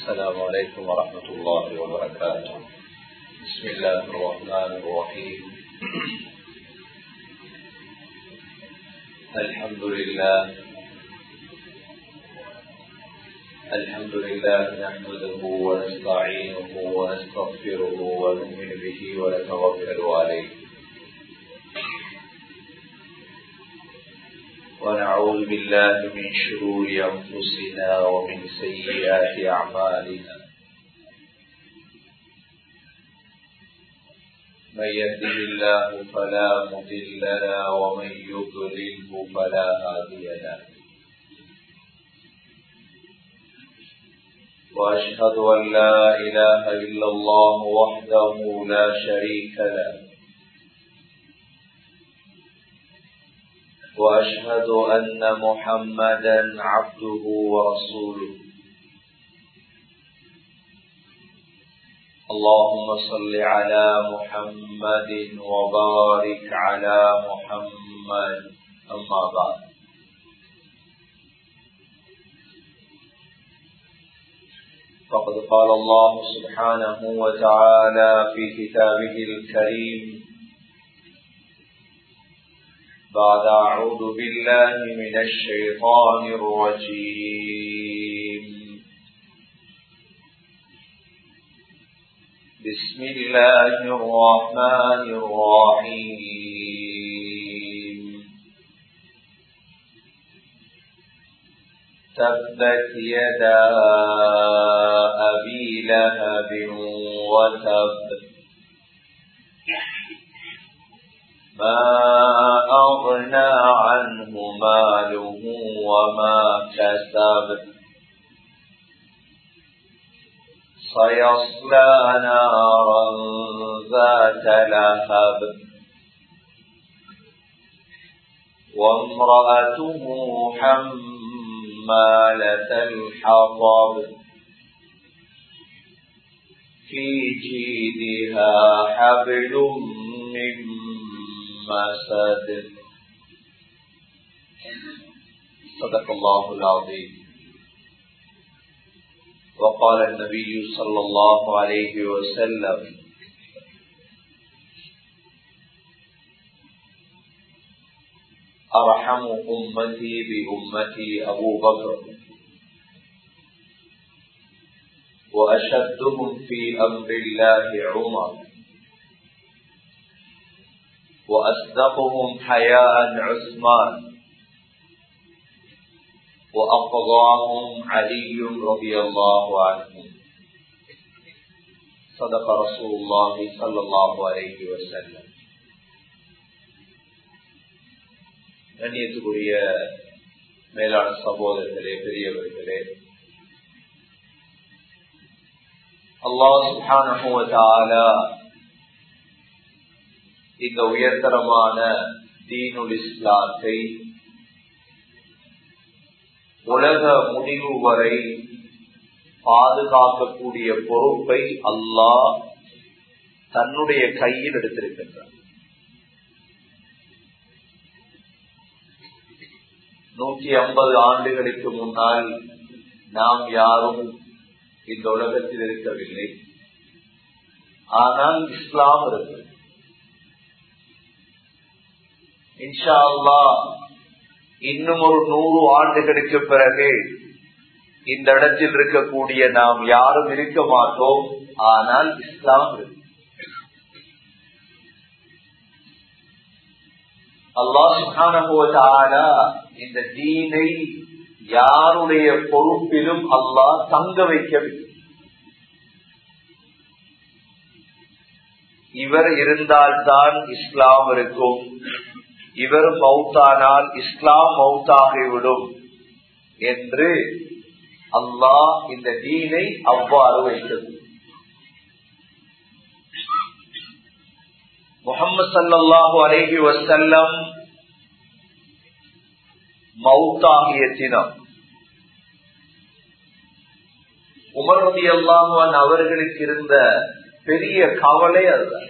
السلام عليكم ورحمة الله وبركاته بسم الله الرحمن الرحيم الحمد لله الحمد لله نحمده ونستعينه ونستغفره ونؤمن به ونتوكل عليه ونعوذ بالله من شرور أنفسنا ومن سيئات أعمالنا من يهده الله فلا مضل له ومن يضلله فلا هادي له وأشهد أن لا إله إلا الله وحده لا شريك له وأشهد أن محمدا عبده ورسوله اللهم صل على محمد وبارك على محمد أما بعد فقد قال الله سبحانه وتعالى في كتابه الكريم بعد أعوذ بالله من الشيطان الرجيم بسم الله الرحمن الرحيم تبت يدا أبي لهب وتب ما أغنى عنه ماله وما كسب سيصلى نارا ذات لهب وامرأته حمالة الحطب في جيدها حبل من مسد صدق الله العظيم وقال النبي صلى الله عليه وسلم أرحم أمتي بأمتي أبو بكر وأشدهم في أمر الله عمر وأصدقهم حياء عثمان وأقضاهم علي رضي الله عنه صدق رسول الله صلى الله عليه وسلم கண்ணியத்துக்குரிய மேலான சகோதரர்களே பெரியவர்களே அல்லாஹ் சுஹான இந்த உயர்தரமான தீனுல் இஸ்லாத்தை உலக முடிவு வரை பாதுகாக்கக்கூடிய பொறுப்பை அல்லாஹ் தன்னுடைய கையில் எடுத்திருக்கின்றார் நூற்றி ஐம்பது ஆண்டுகளுக்கு முன்னால் நாம் யாரும் இந்த உலகத்தில் இருக்கவில்லை ஆனால் இஸ்லாம் இருக்கு இன்ஷா அல்லா இன்னும் ஒரு நூறு ஆண்டுகளுக்கு பிறகு இந்த இடத்தில் இருக்கக்கூடிய நாம் யாரும் இருக்க மாட்டோம் ஆனால் இஸ்லாம் இருக்கு அல்லாஹ் இந்த தீனை யாருடைய பொறுப்பிலும் அல்லாஹ் தங்க வைக்கவில்லை இவர் இருந்தால்தான் இஸ்லாம் இருக்கும் இவர் மௌத்தானால் இஸ்லாம் மௌத்தாகிவிடும் என்று அல்லாஹ் இந்த தீனை அவ்வாறு வைத்தது முகமது சல்லாஹூ அலேஹி வசல்லம் மௌத்தாகிய தினம் உமர் ரபி அல்லாஹான் அவர்களுக்கு இருந்த பெரிய கவலை அதுதான்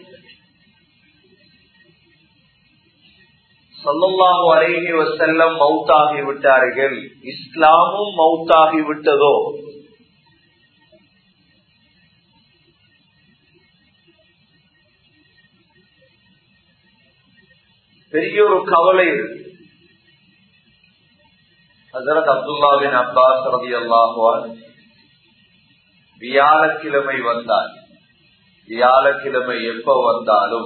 சல்லல்லாஹு அலைஹி வசல்லம் மௌத்தாகி விட்டார்கள் இஸ்லாமும் மௌத்தாகி விட்டதோ பெரிய ஒரு கவலை இருக்கு ஹசரத் அப்துல்லாவின் அப்பாஸ் ரவி அல்லாஹுவான் வியாழக்கிழமை வந்தால் வியாழக்கிழமை எப்ப வந்தாலும்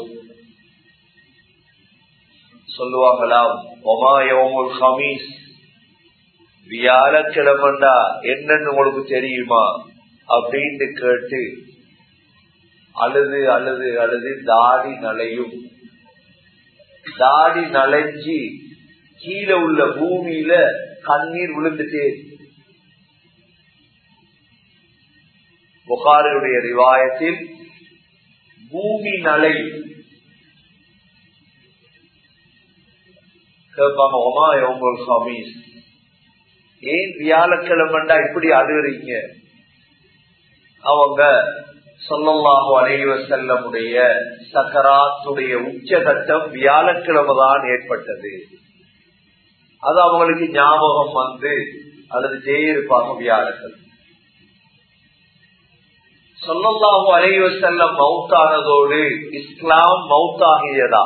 சொல்லுவாங்களாம் ஒமாயோமுல் ஹமீஸ் வியாழக்கிழமண்டா என்னன்னு உங்களுக்கு தெரியுமா அப்படின்னு கேட்டு அழுது அழுது அழுது தாடி நலையும் தாடி நலைஞ்சி கீழே உள்ள பூமியில கண்ணீர் விழுந்துட்டே புகாரியுடைய ரிவாயத்தில் பூமி நலை கேட்பாங்க ஒமா யோங்கல் ஹமீஸ் ஏன் வியாழக்கிழமண்டா இப்படி அழுகுறீங்க அவங்க சொல்லல்லாஹு அலைவ செல்லமுடைய சக்கராத்துடைய உச்சகட்டம் வியாழக்கிழமை தான் ஏற்பட்டது அது அவங்களுக்கு ஞாபகம் வந்து அல்லது ஜெயிருப்பாங்க வியாழக்கிழமை சொல்லல்லாஹு அலைவ செல்லம் மவுத்தானதோடு இஸ்லாம் மவுத்தாகியதா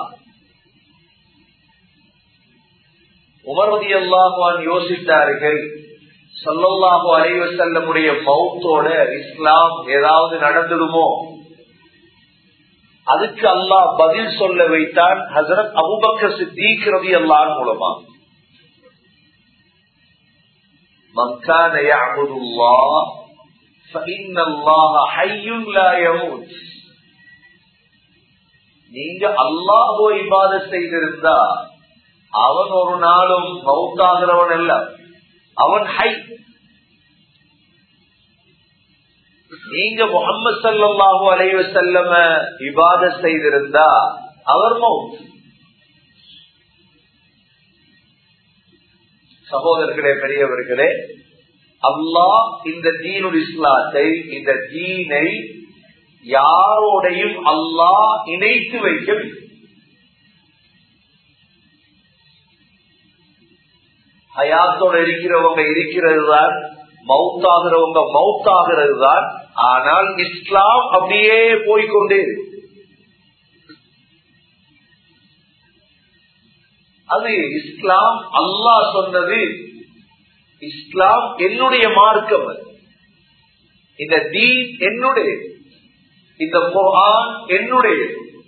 உமர்வதி அல்லாஹான் யோசித்தார்கள் சொல்லல்லாஹு அலைவ செல்லமுடைய மவுத்தோட இஸ்லாம் ஏதாவது நடந்துடுமோ அதுக்கு அல்லாஹ் பதில் சொல்ல வைத்தான் ஹசரத் அபுபக்க சித்தீக் ரவி அல்லாஹ் மூலமா மக்கான يعبد الله فإن الله حي لا يموت நீங்க அல்லாஹோ இபாத செய்திருந்தா அவன் ஒரு நாளும் மவுத்தாகிறவன் அல்ல அவன் ஹை நீங்க முகமது சல்லாஹூ அலைவ செல்லம இபாத செய்திருந்தா அவர் மவுத் சகோதரர்களே பெரியவர்களே அல்லாஹ் இந்த தீனுல் இஸ்லாத்தை இந்த தீனை யாரோடையும் அல்லாஹ் இணைத்து வைக்கவில்லை ஹயாத்தோட இருக்கிறவங்க இருக்கிறது தான் மவுத்தாகிறவங்க மவுத்தாகிறது தான் ஆனால் இஸ்லாம் அப்படியே போய்கொண்டே அது இஸ்லாம் அல்லாஹ் சொன்னது இஸ்லாம் என்னுடைய மார்க்கம் இந்த தீன் என்னுடைய இந்த குரான் என்னுடைய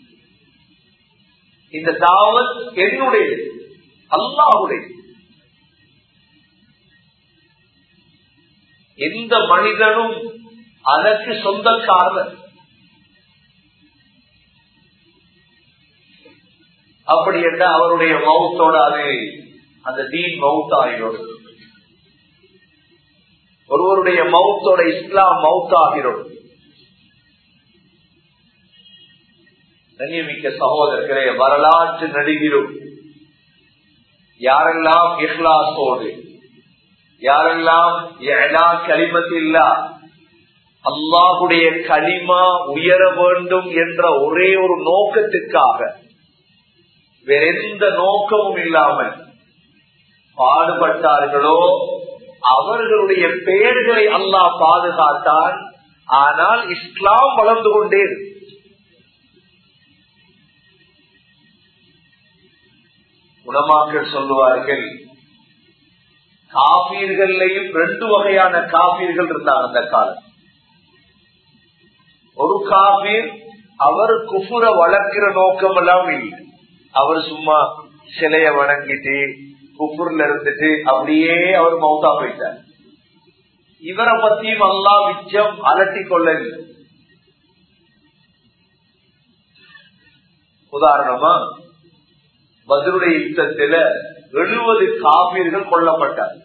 இந்த தாவத் என்னுடைய அல்லாஹுடைய எந்த மனிதனும் அதற்கு சொந்தக்காரர் அப்படி என்ற அவருடைய மவுத்தோட அது அந்த தீன் மவுத்தாகிடும் ஒருவருடைய மவுத்தோட இஸ்லாம் மவுத்தாகிடும் கண்ணியமிக்க சகோதரர்களே வரலாற்று நடிகிரும் யாரெல்லாம் இஹ்லாசோடு யாரெல்லாம் கலிமத்தில்லா அல்லாஹுடைய களிமா உயர வேண்டும் என்ற ஒரே ஒரு நோக்கத்துக்காக வேற எந்த நோக்கமும் இல்லாமல் பாடுபட்டார்களோ அவர்களுடைய பெயர்களை அல்லாஹ் பாதுகாத்தான் ஆனால் இஸ்லாம் வளர்ந்து கொண்டே உணமாக்கள் சொல்லுவார்கள் காபீர்களையும் ரெண்டு வகையான காபீர்கள் இருந்தாங்க அந்த காலம் ஒரு காபீர் அவர் குஃபுர வளர்க்கிற நோக்கம் எல்லாம் இல்லை அவர் சும்மா சிலைய வணங்கிட்டு குஃபுர்ல இருந்துட்டு அப்படியே அவர் மௌத்தா போயிட்டார் இவரை பத்தியும் அல்லா மிச்சம் அலட்டி கொள்ளவில்லை உதாரணமா பதிலுடைய யுத்தத்தில எழுபது காப்பீர்கள் கொல்லப்பட்டார்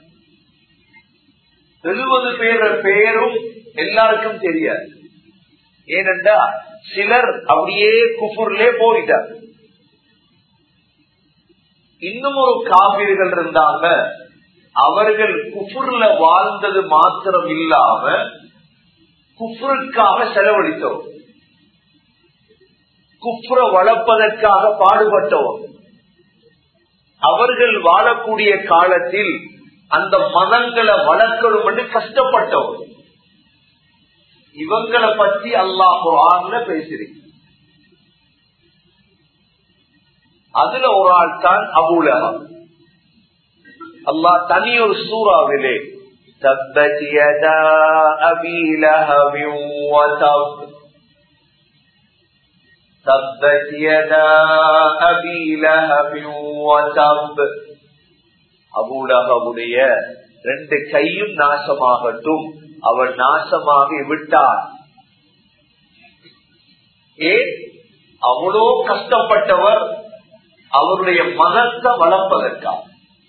எழுபது பேர் பேரும் எல்லாருக்கும் தெரியாது ஏனென்றா சிலர் அப்படியே குஃபுர்லே போயிட்டார் இன்னும் ஒரு காப்பீர்கள் இருந்தாங்க அவர்கள் குஃபுர்ல வாழ்ந்தது மாத்திரம் இல்லாம குஃபுருக்காக செலவழித்தோம் குஃப்ர வளர்ப்பதற்காக பாடுபட்டோம் அவர்கள் வாழக்கூடிய காலத்தில் அந்த மதங்களை வளர்க்கணும் என்று கஷ்டப்பட்டோம் இவங்களை பற்றி அல்லாஹ் குரான்ல பேசிருக்கு அதுல ஒரு ஆள் தான் அபுலகம் அல்லாஹ் தனி ஒரு சூறாவிலே تبت يدا أبي لهب وتب تبت يدا أبي لهب وتب அபூலகவுடைய ரெண்டு கையும் நாசமாகட்டும் அவன் நாசமாகி விட்டான் ஏன் அவ்வளோ கஷ்டப்பட்டவர் அவருடைய மதத்தை வளர்ப்பதற்காக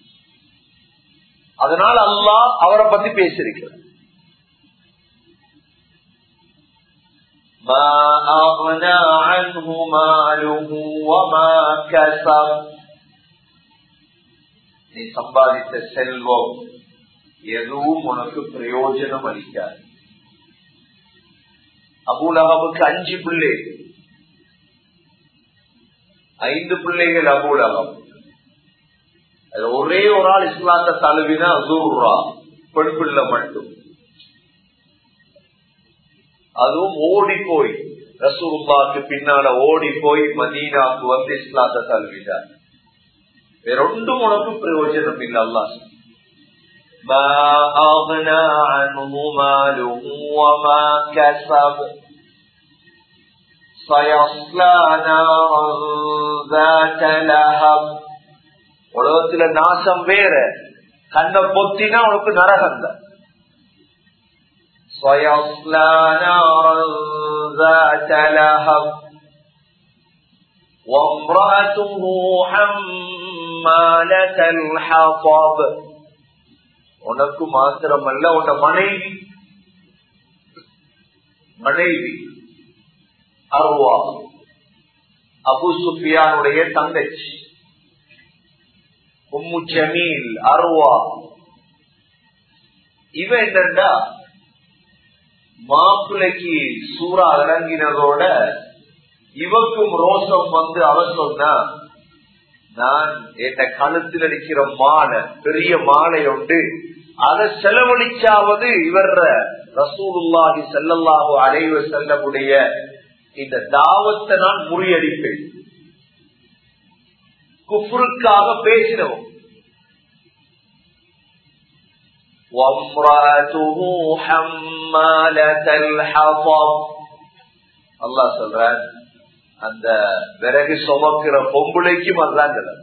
அதனால் அல்லாஹ் அவரை பத்தி பேசியிருக்கிறார் ما أغنى عنه ماله وما كسب நீ சம்பாதித்த செல்வம் எதுவும் உனக்கு பிரயோஜனம் அளிக்காது அபூலகமுக்கு அஞ்சு பிள்ளை ஐந்து பிள்ளைகள் அபூலகம் ஒரே ஒரு ஆள் இஸ்லாத்தை தழுவினா அசூர்ரா பெண் பிள்ளை மட்டும் அதுவும் ஓடி போய் ரசூல்லாக்கு பின்னால ஓடி போய் மதீனாக்கு வந்து இஸ்லாத்தை தழுவினார் வேறொன்றும் உனக்கு பிரயோஜனம் இல்லை அல்லா ما أغنى عنه ماله وما كسب سيصلى نارا ذات لهب உலகத்துல நாசம் வேற கண்ணை பொத்தினா உனக்கு நரகம் தான் سيصلى نارا ذات لهب وامرأته حمالة الحطب உனக்கு மாத்திரமல்ல உன்ன மனைவி மனைவி அருவா அபு சுஃபியானுடைய தங்கச்சி உம்மு ஜமீல் அருவா இவ என்னண்டா மாப்பிள்ளைக்கு சூறா இறங்கினதோட இவக்கும் ரோசம் வந்து அவ சொன்னா நான் என் கழுத்தில் அடிக்கிற மாலை பெரிய மாலை உண்டு அதை செலவழிச்சாவது இவர் ரசூலுல்லாஹி செல்லல்லாஹு அலைவ செல்லமுடைய இந்த தாவத்தை நான் முறியடிப்பேன் குஃபுருக்காக பேசினோம் وامرأته حمالة الحطب அல்லாஹ் சொல்ற அந்த விறகு சுமக்கிற பொம்புளைக்கும் அதுதான் கிடக்கு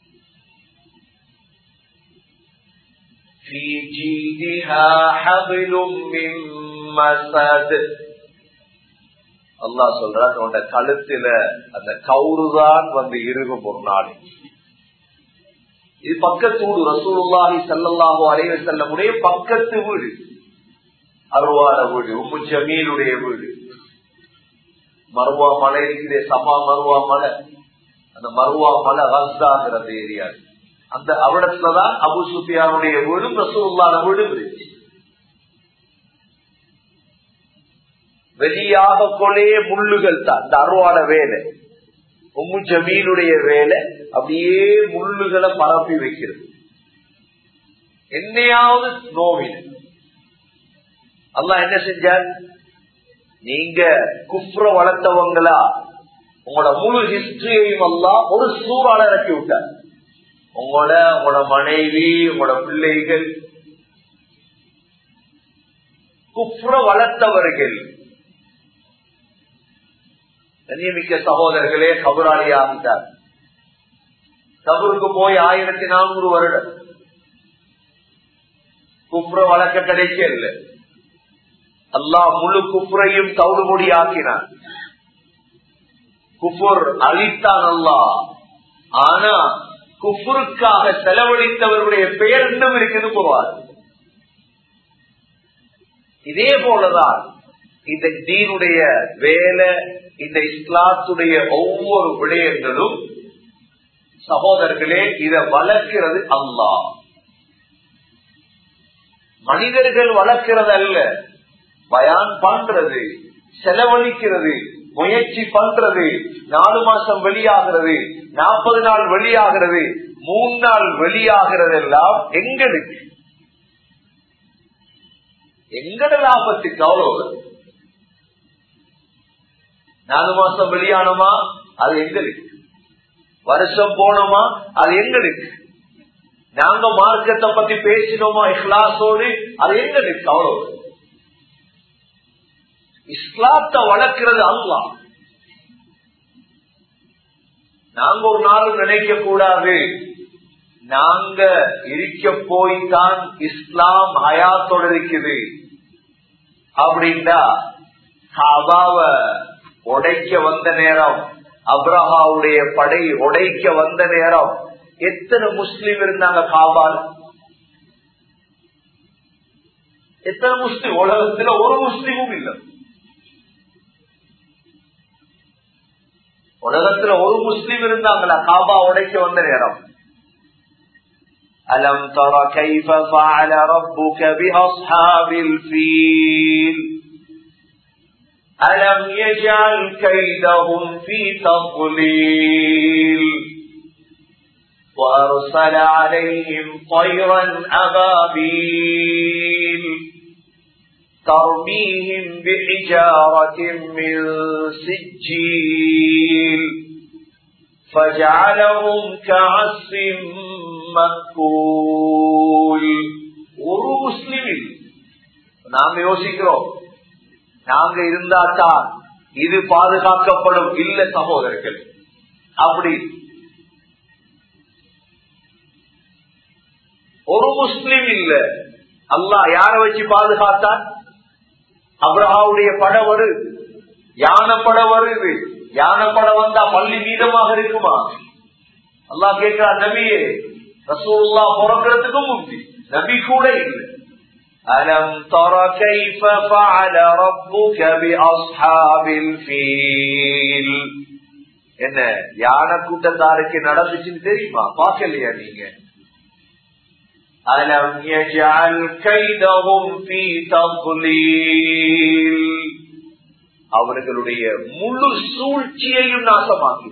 في جيدها حبل من مسد அல்லாஹ் சொல்றான் உன்னோட கழுத்துல அந்த கவுறுதான் வந்து இருக்கும் ஒரு நாள் இது பக்கத்து வீடு ரசூலுல்லாஹி சல்லல்லாஹு அலைவ செல்லமுடைய பக்கத்து வீடு அருவாட வீடு உம்மு ஜமீலுடைய வீடு மருவா மலை இருக்கிற சமா மருவா மலை அந்த மருவா மலை ரஸ்தாங்கிற அந்த ஏரியா அந்த அவிடத்துலதான் அபு சுஃபியானுடைய வீடும் ரசூலுல்லான வீடும் இருந்துச்சு வெளியாக கொலே முள்ளுகள் தான் இந்த அருவாட வேலை உம்மு ஜமீனுடைய வேலை அப்படியே முள்ளுகளை பரப்பி வைக்கிறது என்னையாவது நோவின அல்லாஹ் என்ன செஞ்சார் நீங்க குப்ர வளர்த்தவங்களா உங்களோட முழு ஹிஸ்டரியையும் எல்லாம் ஒரு சூறால இறக்கி விட்டார் உங்களோட உங்களோட மனைவி உங்களோட பிள்ளைகள் குப்ர வளர்த்தவர்கள் கண்ணியமிக்க சகோதரர்களே கபராளி ஆகிட்டார் கபருக்கு போய் ஆயிரத்தி நானூறு வருடம் குப்ர வழக்க கிடைக்கல அல்லாஹ் முழு குப்ரையும் தவிடுபொடி ஆக்கினான் குஃபுர் அழித்தான் அல்லாஹ் ஆனா குஃபுருக்காக செலவழித்தவர்களுடைய பெயர் இன்னும் இருக்குது போவார் இதே போலதான் இந்த தீனுடைய வேலை இந்த இஸ்லாத்துடைய ஒவ்வொரு விடயங்களும் சகோதரர்களே இதை வளர்க்கிறது அல்லாஹ் மனிதர்கள் வளர்க்கிறது அல்ல பயான் பண்றது செலவழிக்கிறது முயற்சி பண்றது நாலு மாசம் வெளியாகிறது நாற்பது நாள் வெளியாகிறது மூணு நாள் வெளியாகிறது எல்லாம் எங்களுக்கு எங்கட லாபத்துக்கு அவ்வளவு நாலு மாசம் வெளியானோமா அது எங்களுக்கு வருஷம் போனோமா அது எங்களுக்கு நாங்க மார்க்கத்தை பத்தி பேசினோமா இஸ்லாசோடு அது எங்களுக்கு அவ்வளவு இஸ்லாத்தை வளர்க்கிறது அல்லா நாங்க ஒரு நாளும் நினைக்க கூடாது நாங்க இருக்க போய்தான் இஸ்லாம் ஹயாத்தோட இருக்குது அப்படின்னா காபாவ உடைக்க வந்த நேரம் அப்ரஹாவுடைய படை உடைக்க வந்த நேரம் எத்தனை முஸ்லீம் இருந்தாங்க காபால் எத்தனை முஸ்லீம் உலகத்துல ஒரு முஸ்லீமும் இல்லை உலகத்துல ஒரு முஸ்லீம் இருந்தாங்களா காபா உடைக்க வந்த நேரம் அலம் தர கைஃப فعل ربك بأصحاب الفيل ألم يجعل كيدهم في تضليل وأرسل عليهم طيرا أبابيل ترميهم بحجارة من سجيل فجعلهم كعصف مكول ஒரு முஸ்லிமில் நாங்க யோசிக்கிறோம் நாங்க இருந்தாத்தான் இது பாதுகாக்கப்படும் இல்ல சகோதரர்கள் அப்படி ஒரு முஸ்லிம் இல்ல அல்லாஹ் யார வச்சு பாதுகாத்தான் அப்ரஹாவுடைய படம் வருது யானை படம் வருது யானை படம் வந்தா பள்ளி மீதமாக இருக்குமா அல்லாஹ் கேட்கிறார் நபியே ரசூல்லா பிறக்கிறதுக்கும் முந்தி நபி கூட இல்லை அலம் தர கைஃப ஃபஅல ரப்புக பிஅஸ்ஹாபில் ஃபீல் என்ன யானை கூட்டத்தாருக்கு நடந்துச்சுன்னு தெரியுமா பார்க்கலையா நீங்க அலம் யஜ்அல் கைதஹும் ஃபீ தضلீல் அவர்களுடைய முழு சூழ்ச்சியையும் நாசமாக்கி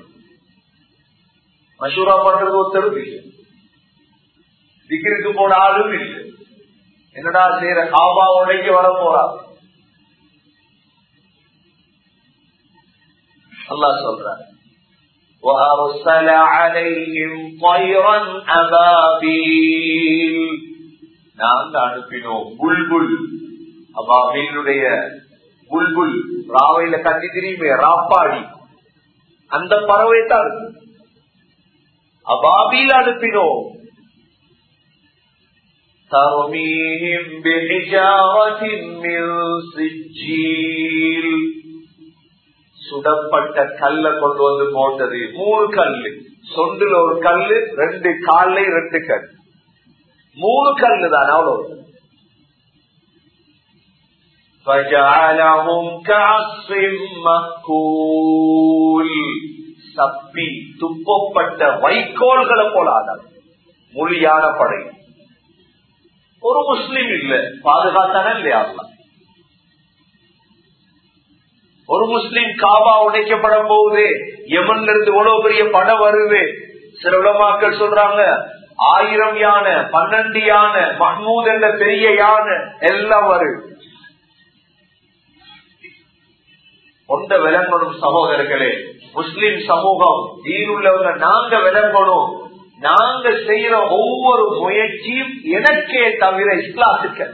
மசூரா பண்றது ஒருத்தரும் இல்லை திக்கிற்கு போன ஆளும் இல்லை என்னடா செய்யற காபா உடைக்கு வர போறா அல்லா சொல்ற وأرسل عليهم طيرا أبابيل நாங்கள் அனுப்பினோம் புல்புல் அபாபீலுடைய புல்புல் ராவையில கட்டி திரியுமே ராப்பாடி அந்த பறவை தான் அபாபீல் அனுப்பினோம் ترميهم بحجارة من سجيل சுடப்பட்ட கல்ல கொண்டு வந்து போட்டது மூணு கல்லு சொண்டுல ஒரு கல்லு ரெண்டு கால்ல ரெண்டு கல் மூணு கல்லு தான் அவ்வளவு فجعلهم كعصف مأكول சப்பி துப்பப்பட்ட வைக்கோல்களை போல ஆதார் மொழியான படை ஒரு முஸ்லீம் இல்ல பாதுகாத்தான இல்லையா ஒரு முஸ்லீம் காபா உடைக்கப்பட போகுது எமன்ல இருந்து இவ்வளவு பெரிய படம் வருது சில உலமாக்கள் சொல்றாங்க ஆயிரம் யானை பன்னெண்டு யானை மஹ்மூத் என்ற பெரிய யானை எல்லாம் வருது கொண்ட விளங்கணும் சகோதரர்களே முஸ்லிம் சமூகம் தீனுள்ளவங்க நாங்க விளங்கணும் நாங்க செய்யற ஒவ்வொரு முயற்சியும் எனக்கே தவிர இஸ்லாத்துக்கு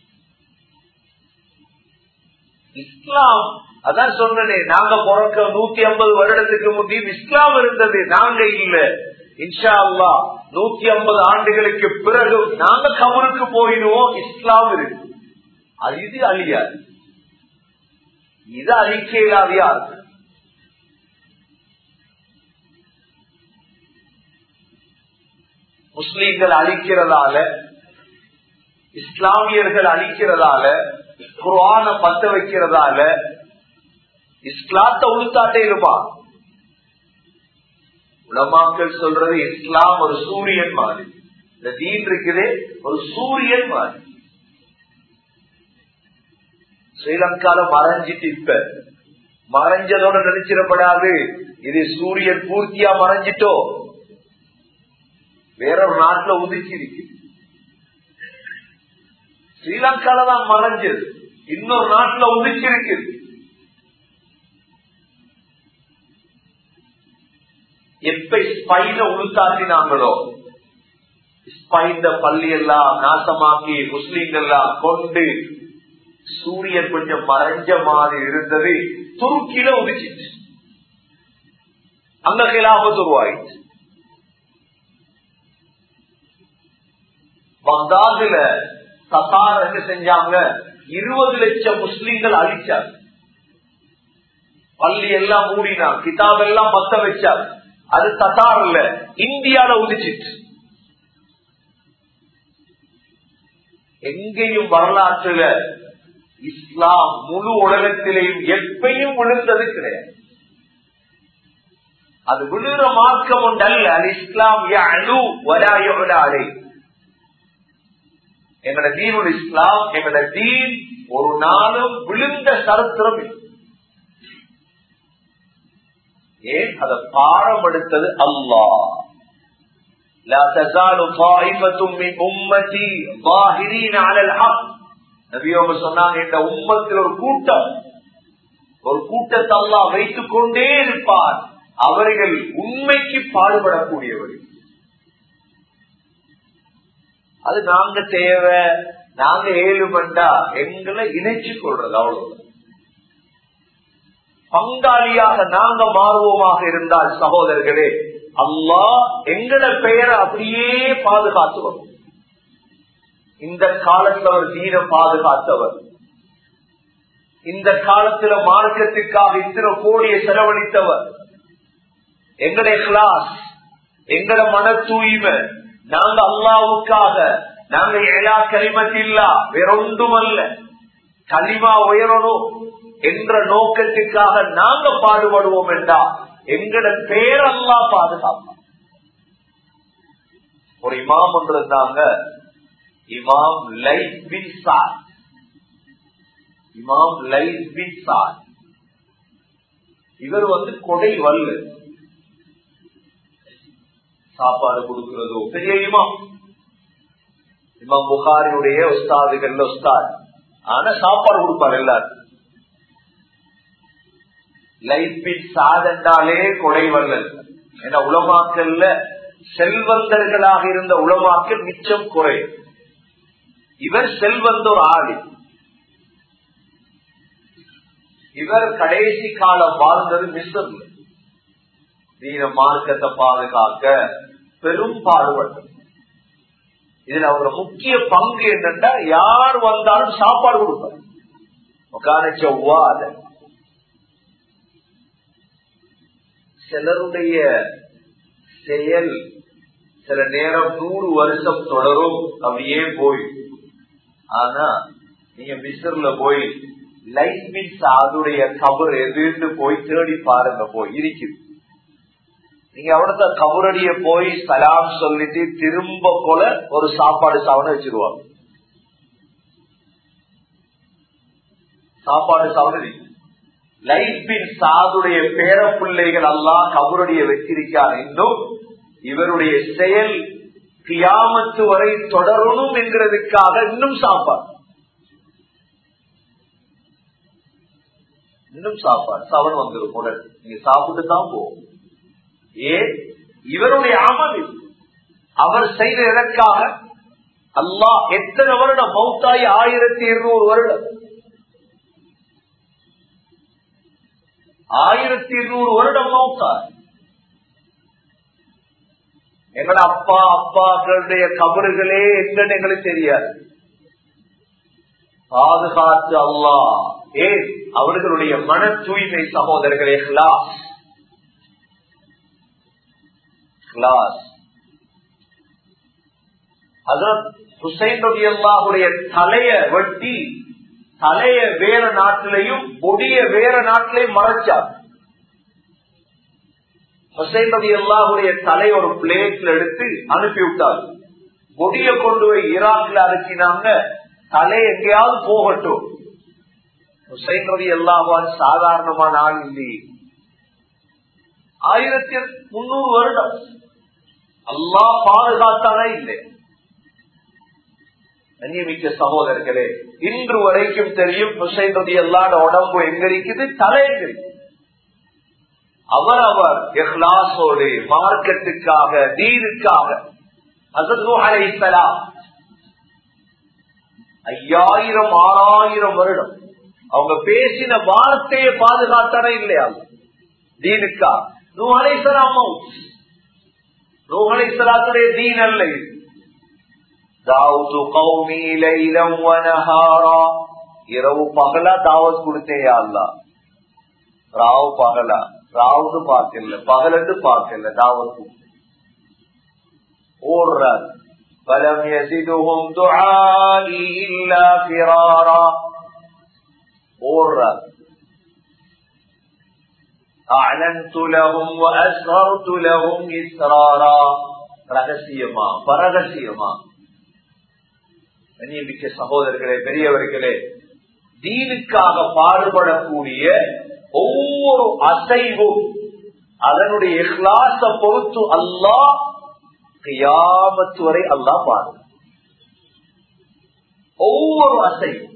இஸ்லாம் அதான் சொன்னனே நாங்க பிறக்க நூத்தி ஐம்பது வருடத்துக்கு முந்தையும் இஸ்லாம் இருந்தது நாங்க இல்ல இன்ஷா அல்லா நூத்தி ஐம்பது ஆண்டுகளுக்கு பிறகு நாங்க கவருக்கு போயிடுவோம் இஸ்லாம் இருக்கு அது இது அழியாது இது அழிக்க இல்லாதையா இருக்கு முஸ்லீம்கள் அழிக்கிறதால இஸ்லாமியர்கள் அழிக்கிறதால குரான பத்த வைக்கிறதால இஸ்லாத்தை உளுத்தாட்டே இருப்பா உலமாக்கள் சொல்றது இஸ்லாம் ஒரு சூரியன் மாதிரி இந்த தீன் இருக்குதே ஒரு சூரியன் மாதிரி ஸ்ரீலங்கால மறைஞ்சிட்டு இப்ப மறைஞ்சதோட நினைச்சிடப்படாது இது சூரியன் பூர்த்தியா மறைஞ்சிட்டோ வேறொரு நாட்டுல உதிச்சு இருக்கு ஸ்ரீலங்கால தான் மறைஞ்சது இன்னொரு நாட்டுல உதிச்சு இருக்குது எப்ப ஸ்பைன உளுத்தாட்டினாங்களோ ஸ்பைந்த பள்ளி எல்லாம் நாசமாக்கி முஸ்லீம்கள் எல்லாம் கொண்டு சூரியன் கொஞ்சம் மறைஞ்ச மாதிரி இருந்தது துருக்கில உதிச்சிச்சு அங்க கிலாபத் உருவாயிடுச்சு பக்தாதுல தத்தார் என்ன செஞ்சாங்க இருபது லட்சம் முஸ்லீம்கள் அழிச்சாங்க பள்ளி எல்லாம் மூடினான் கிதாப் எல்லாம் பத்த வச்சார் அது தத்தார் இல்ல இந்தியால உதிச்சிட்டு எங்கேயும் வரலாற்றுல இஸ்லாம் முழு உலகத்திலேயும் எப்பையும் விழுந்தது கிடையாது அது விழுற மார்க்கம் ஒன்றல்ல அது இஸ்லாம் அணு வராயோடாடே எங்கட தீனுல் இஸ்லாம் எங்கட தீன் ஒரு நாளும் விழுந்த சரித்திரம் இல்லை ஏன் அதை பாரப்படுத்தது அல்லாஹ் لا تزال طائفة من أمتي ظاهرين على الحق நபியோக சொன்னாங்க இந்த உம்மத்தில் ஒரு கூட்டம் ஒரு கூட்டத்தை அல்லா வைத்துக் கொண்டே இருப்பார் அவர்கள் உண்மைக்கு பாடுபடக்கூடியவர்கள் அது நாங்க தேவை நாங்க ஏழு மண்டா எங்களை இணைச்சு கொள்றது அவ்வளவு பங்காளியாக நாங்க மாறுவோமாக இருந்தால் சகோதரர்களே அல்லா எங்கட பெயரை அப்படியே பாதுகாத்து வரும் இந்த காலத்தில் அவர் தீன பாதுகாத்தவர் இந்த காலத்துல மார்க்கத்துக்காக இத்தனை கோடியை செலவழித்தவர் எங்களுடைய கிளாஸ் எங்கட மன தூய்மை நாங்க அல்லாவுக்காக நாங்க எல்லா கலிமத்தில்லா வேறொன்றும் அல்ல களிமா உயரணும் என்ற நோக்கத்துக்காக நாங்க பாடுபடுவோம் என்றா எங்கட பேர் அல்லா பாதுகாப்போம் ஒரு இமாம் ஒன்று இருந்தாங்க இமாம் லைட் பின் சார் இமாம் லைட் பின் சார் இவர் வந்து கொடை வல்லு சாப்பாடு கொடுக்கிறதோ பெரிய இமாம் இமாம் புகாரியுடைய உஸ்தாதுகள் உஸ்தாத் ஆனா சாப்பாடு கொடுப்பார் எல்லாரும் லைஃபின் சாதண்டாலே கொடை வல்லல் என உலமாக்கல்ல செல்வந்தர்களாக இருந்த உலமாக்கல் மிச்சம் குறை இவர் செல்வந்த ஒரு ஆளி இவர் கடைசி காலம் வாழ்ந்தது மிஸ்டர்ல தீன மார்க்கத்தை பாதுகாக்க பெரும் பாடுபட்டது இதுல அவங்க முக்கிய பங்கு என்னன்னா யார் வந்தாலும் சாப்பாடு கொடுப்பார் உட்கார செவ்வாத சிலருடைய செயல் சில நேரம் நூறு வருஷம் தொடரும் அப்படியே போய் ஆனா நீங்க மிஸ்ர்ல போய் லைட் மின்ஸ் அதோடைய கபர் எதுன்னு போய் தேடி பாருங்க போய் இருக்குது நீங்க அவ்வளவு கபரடிய போய் சலாம் சொல்லிட்டு திரும்ப போல ஒரு சாப்பாடு சாவன வச்சிருவாங்க சாப்பாடு சாவன லைஃபின் சாதுடைய பேர பிள்ளைகள் எல்லாம் கபருடைய வச்சிருக்கார் இன்னும் இவருடைய செயல் கியாமத்து வரை தொடரணும் என்கிறதுக்காக இன்னும் சாப்பாடு இன்னும் சாப்பாடு சவன் வந்துடும் உடல் நீங்க சாப்பிட்டு தான் போகும் ஏன் இவருடைய அமல் அவர் செய்த எதற்காக அல்லாஹ் எத்தனை வருடம் மௌத்தாய் ஆயிரத்தி இருநூறு வருடம் ஆயிரத்தி இருநூறு வருடம் மௌத்தாய் எங்கட அப்பா அப்பாக்களுடைய கபறுகளே எங்கன்னு எங்களுக்கு தெரியாது பாதுகாத்து அல்லா ஏன் அவர்களுடைய மன தூய்மை சகோதரர்களே கிளாஸ் கிளாஸ் ஹுசைன் ரவி அல்லாஹுடைய தலைய வெட்டி தலைய வேற நாட்டிலையும் பொடிய வேற நாட்டிலையும் மறைச்சார் ஹுசைன் ரவி அல்லாஹுடைய தலை ஒரு பிளேட்ல எடுத்து அனுப்பி விட்டார் பொடிய கொண்டு போய் ஈராக்ல அனுப்பினாங்க தலை எங்கேயாவது போகட்டும் ஹுசைன் ரவி அல்லாஹான் சாதாரணமான ஆள் இல்லையே ஆயிரத்தி முன்னூறு வருடம் அல்லா பாதுகாத்தானே இல்லை அந்நியமிக்க சகோதரர்களே இன்று வரைக்கும் தெரியும் ஹுசைன் ரதி அல்லாட உடம்பு எங்க இருக்குது தலை எங்க இருக்கு அவர் அவர் எஹ்லாசோடு மார்க்கெட்டுக்காக தீனுக்காக அலைசலாம் ஐயாயிரம் ஆறாயிரம் வருடம் அவங்க பேசின வார்த்தையை பாதுகாத்தானே இல்லையா தீனுக்கா நூஹலைசலாம் நூஹலைசலாத்துடைய தீன் அல்ல இது தாவுது கௌமி லைலம் வனஹாரா இரவு பகலா தாவத் கொடுத்தேயா அல்லா ராவு பகலா ராவுன்னு பார்க்கல பகலன்னு பார்க்கல தாவத் ஓடுறார் فلم يزدهم دعائي إلا فرارا ஓடுறார் أعلنت لهم وأسررت لهم إسرارا ரகசியமா பரகசியமா கண்ணியமிக்க சகோதரர்களே பெரியவர்களே தீனுக்காக பாடுபடக்கூடிய ஒவ்வொரு அசைவும் அதனுடைய இஹ்லாச பொறுத்து அல்லாஹ் கியாமத்து வரை அல்லா பாரு ஒவ்வொரு அசைவும்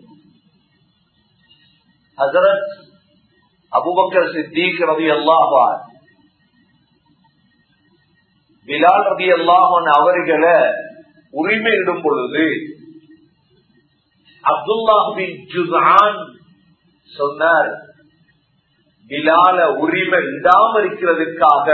ஹசரத் அபுபக்கர் சித்திக் ரவி அல்லாஹார் பிலால் ரவி அல்லாஹன் அவர்களை உரிமையிடும் பொழுது அப்துல்லாஹின் ஜுசான் சொன்னார் பிலால உரிமை இடாம இருக்கிறதுக்காக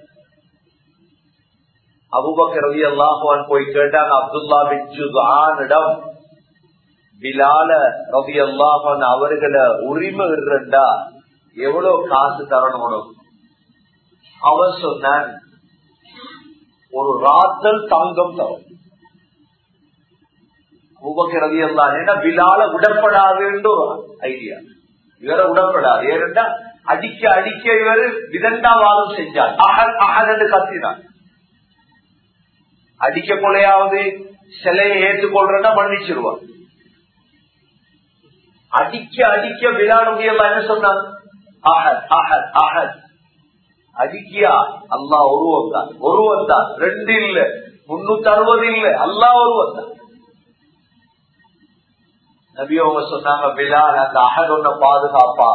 அபுபக்கர் ரவி அல்லாஹான் போய் கேட்டாங்க அப்துல்லா பின் ஜுசானிடம் பிலால ரவி அல்லாஹான் அவர்களை உரிமை இருந்தா எவ்வளவு காசு தரணும் அவர் சொன்னான் ஒரு ராத்தல் தங்கம் தரும் உபக்கிறது எல்லாம் ஏன்னா பிலால விடப்படாதுன்ற ஒரு ஐடியா இவரை விடப்படாது ஏனென்றா அடிக்க அடிக்க இவர் விதண்டாவாதம் செஞ்சார் அகல் அகல் என்று கத்தினார் அடிக்க கொலையாவது சிலையை ஏற்றுக்கொள்றா மன்னிச்சிருவார் அடிக்க அடிக்க விழாடுமையெல்லாம் என்ன சொன்னாங்க அகல் அகல் அகல் அடிக்கியா அல்லா ஒருவன் தான் ஒருவன் தான் ரெண்டு இல்ல முன்னூத்தி அறுபது இல்ல அல்லா ஒருவன் தான் நபி அவங்க சொன்னாங்க பிலால் அந்த அகல் ஒன்ன பாதுகாப்பா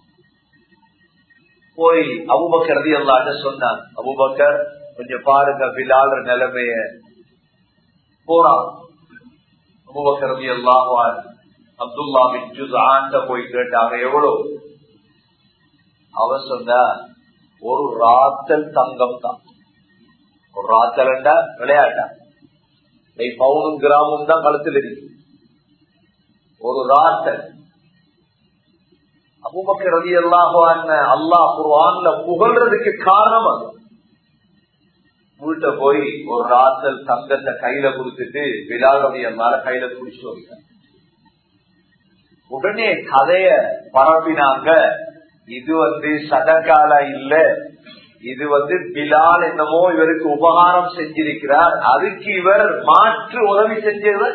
போய் அபுபக்கர் ரதி அல்லாட்ட சொன்னாங்க அபுபக்கர் கொஞ்சம் பாருங்க பிலால் நிலைமைய போறான் அபுபக்கர் ரதி அல்லாஹான் அப்துல்லா பின் ஜுசான் போய் கேட்டாங்க எவ்வளவு அவர் சொன்ன ஒரு ராத்தல் தங்கம் தான் ஒரு ராத்தல் விளையாட்டா பவுனும் கிராமம் தான் கழுத்தில் இருக்கு ஒரு ராத்தல் அபுபக்கர் ரவி அல்லாஹான் அல்லாஹ் குர்வான்ல புகழ்றதுக்கு காரணம் அது வீட்டை போய் ஒரு ராத்தல் தங்கத்தை கையில கொடுத்துட்டு பிலால் ரவி அல்லால கையில குடிச்சு வைக்க உடனே கதைய பரப்பினாங்க இது வந்து சதக்கால இல்ல இது வந்து பிலால் என்னமோ இவருக்கு உபகாரம் செஞ்சிருக்கிறார் அதுக்கு இவர் மாற்று உதவி செஞ்சவர்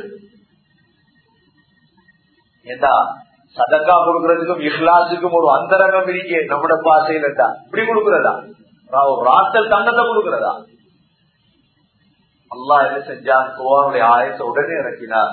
ஏண்டா சதக்கா கொடுக்கறதுக்கும் இஹ்லாசுக்கும் ஒரு அந்தரங்கம் இருக்கே நம்மட பாசையில இப்படி கொடுக்கறதா ஒரு ராத்தல் தங்கத்தை கொடுக்கறதா அல்லா என்ன செஞ்சான் குவானுடைய ஆயத்தை உடனே இறக்கினார்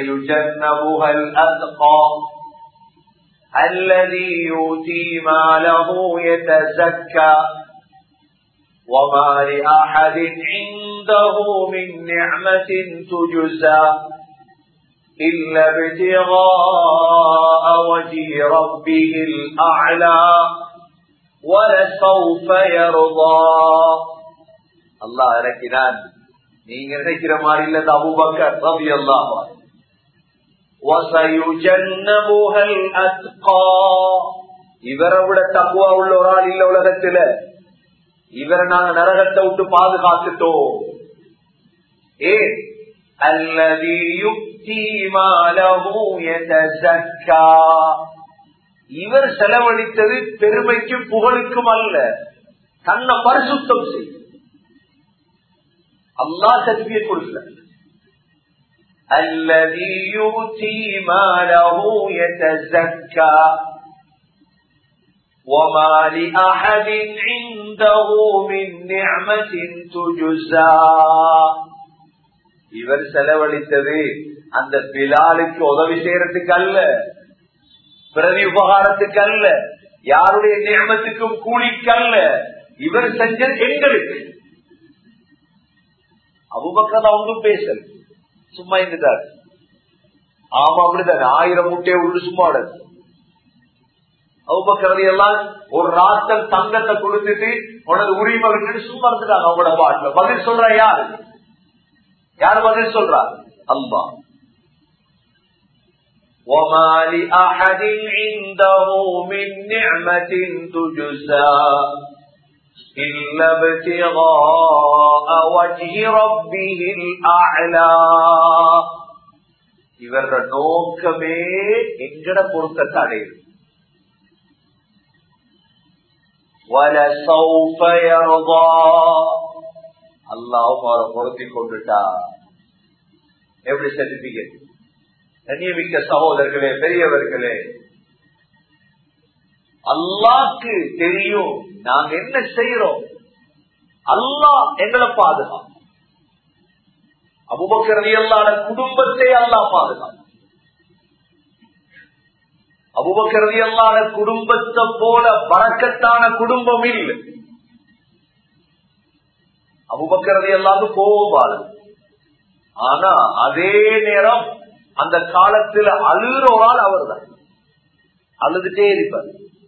الذي يؤتي ماله يتزكى وما لأحد عنده من نعمة تجزى إلا ابتغاء وجه ربه الأعلى ولسوف يرضى الله ركنان நீங்க நினைக்கிற மாதிரி இல்ல அபுபக்கர் ரவி அல்லாஹ் இவரை விட தக்குவா உள்ள ஒரு ஆள் இல்ல உலகத்துல இவரை நாங்க நரகத்தை விட்டு பாதுகாத்துட்டோம் ஏ அல்லது யுக்தி இவர் செலவழித்தது பெருமைக்கும் புகழுக்கும் அல்ல தன்னை பரிசுத்தம் செய்யும் அல்லா சர்டிபிகேட் கொடுக்கல الذي يؤتي ماله يتزكى وما لأحد عنده من نعمة تجزى இவர் செலவழித்தது அந்த பிலாலுக்கு உதவி செய்யறதுக்கு அல்ல பிரதி உபகாரத்துக்கு அல்ல யாருடைய நியமத்துக்கும் கூலிக்கல்ல இவர் செஞ்சது எங்களுக்கு அபுபக்கர் அவங்களும் பேசல சும்மா இருந்துட்டாரு ஆமா அப்படிதான் ஆயிரம் முட்டையை உள்ள சும்மா அவுபக்கரதி எல்லாம் ஒரு ராத்தல் தங்கத்தை கொடுத்துட்டு உனது உரிமை விட்டுட்டு சும்மா இருந்துட்டாங்க அவங்களோட பாட்டுல பதில் சொல்ற யாரு யாரு பதில் சொல்றா அல்லா وما لأحد عنده من نعمة تجزى إلا ابتغاء وجه ربه الأعلى இவരുടെ நோக்கமே எங்கட பொருத்தத்தை அடையுது அல்லாவும் அவரை பொருத்தி கொண்டுட்டா எப்படி சர்டிபிகேட் கண்ணியமிக்க சகோதரர்களே பெரியவர்களே அல்லாக்கு தெரியும் நாங்க என்ன செய்யறோம் அல்லாஹ் எங்களை பாதுகாப்பு அபுபக்கரதி அல்லாத குடும்பத்தை அல்லா பாதுகாப்பு அபுபக்கரதி அல்லாத குடும்பத்தை போல வழக்கத்தான குடும்பம் இல்லை அபுபக்கரதி அல்லாத கோபால் ஆனா அதே நேரம் அந்த காலத்துல அழுகிறோரால் அவர் தான் அழுதுட்டே இருப்பார்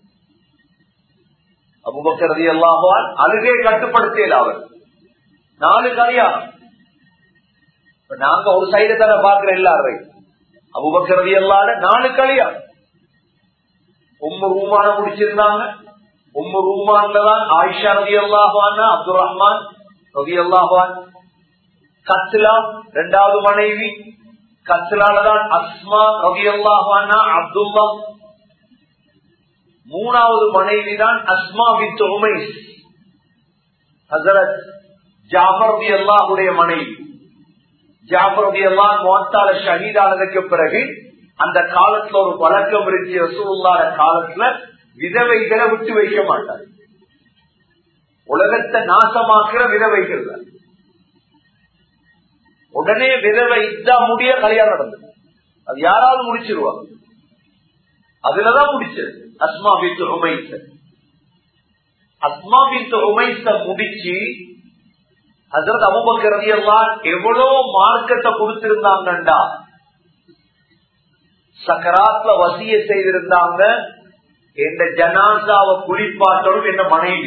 அபுபக்கரதி அல்லாஹால் அழுகே கட்டுப்படுத்தல அவர் நாலு கல்யாணம் நாங்க ஒரு சைடு தானே பாக்குற எல்லாரும் அபுபக்கரதி அல்லாத நாலு கல்யாணம் உம்மு ரூமான முடிச்சிருந்தாங்க உம்மு ரூமான்லதான் ஆயிஷா ரதி அல்லாஹான் அப்துல் ரஹ்மான் ரதி அல்லாஹான் கத்லா இரண்டாவது மனைவி கத்லாலதான் அஸ்மா ரவி அல்லாஹானா அப்துல்லா மூணாவது மனைவி தான் அஸ்மா வித் உமைஸ் ஹசரத் ஜாஃபர் ரவி அல்லாஹுடைய மனைவி ஜாஃபர் ரவி அல்லாஹ் மோத்தால ஷஹீதானதுக்கு பிறகு அந்த காலத்துல ஒரு பழக்கம் இருந்துச்சு ரசூல்லாத காலத்துல விதவைகளை விட்டு வைக்க மாட்டார் உலகத்தை நாசமாக்குற விதவைகள் தான் உடனே விதவை இதா முடிய கல்யாணம் நடந்தது அது யாராவது முடிச்சிருவாங்க அதுலதான் முடிச்சது அஸ்மா வீட்டு உமைச அஸ்மா வீட்டு உமைச முடிச்சு அதற்கு அபுபக்கரதி எல்லாம் எவ்வளவு மார்க்கத்தை கொடுத்திருந்தாங்கண்டா சக்கராத்ல வசிய செய்திருந்தாங்க எந்த ஜனாசாவை குளிப்பாட்டலும் என்ன மனைவி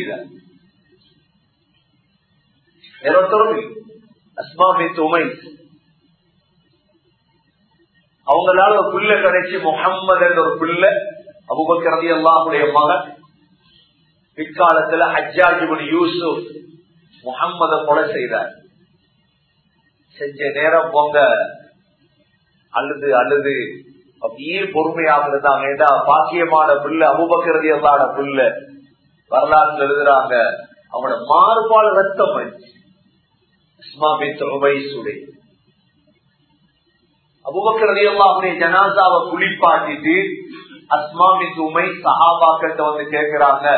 தான் அஸ்மாபித் உமைஸ் அவங்களால ஒரு புள்ள கிடைச்சி முகம்மது என்ற ஒரு புள்ள அபுபக்கரதி அல்லாஹுடைய மகன் பிற்காலத்துல ஹஜ்ஜாஜிபுன் யூசுப் முகம்மத கொலை செய்தார் செஞ்ச நேரம் போங்க அழுது அழுது அப்படியே பொறுமையாக இருந்தாங்க ஏதா பாக்கியமான புள்ள அபுபக்கரதி அல்லாட புள்ள வரலாற்று எழுதுறாங்க அவனோட மாறுபாடு ரத்தம் ஆயிடுச்சு அபுபக்கரதியல்லாவுடைய ஜனாசாவை குளிப்பாட்டிட்டு அஸ்மாமிக்கு உமை சஹாபாக்கிட்ட வந்து கேட்கிறாங்க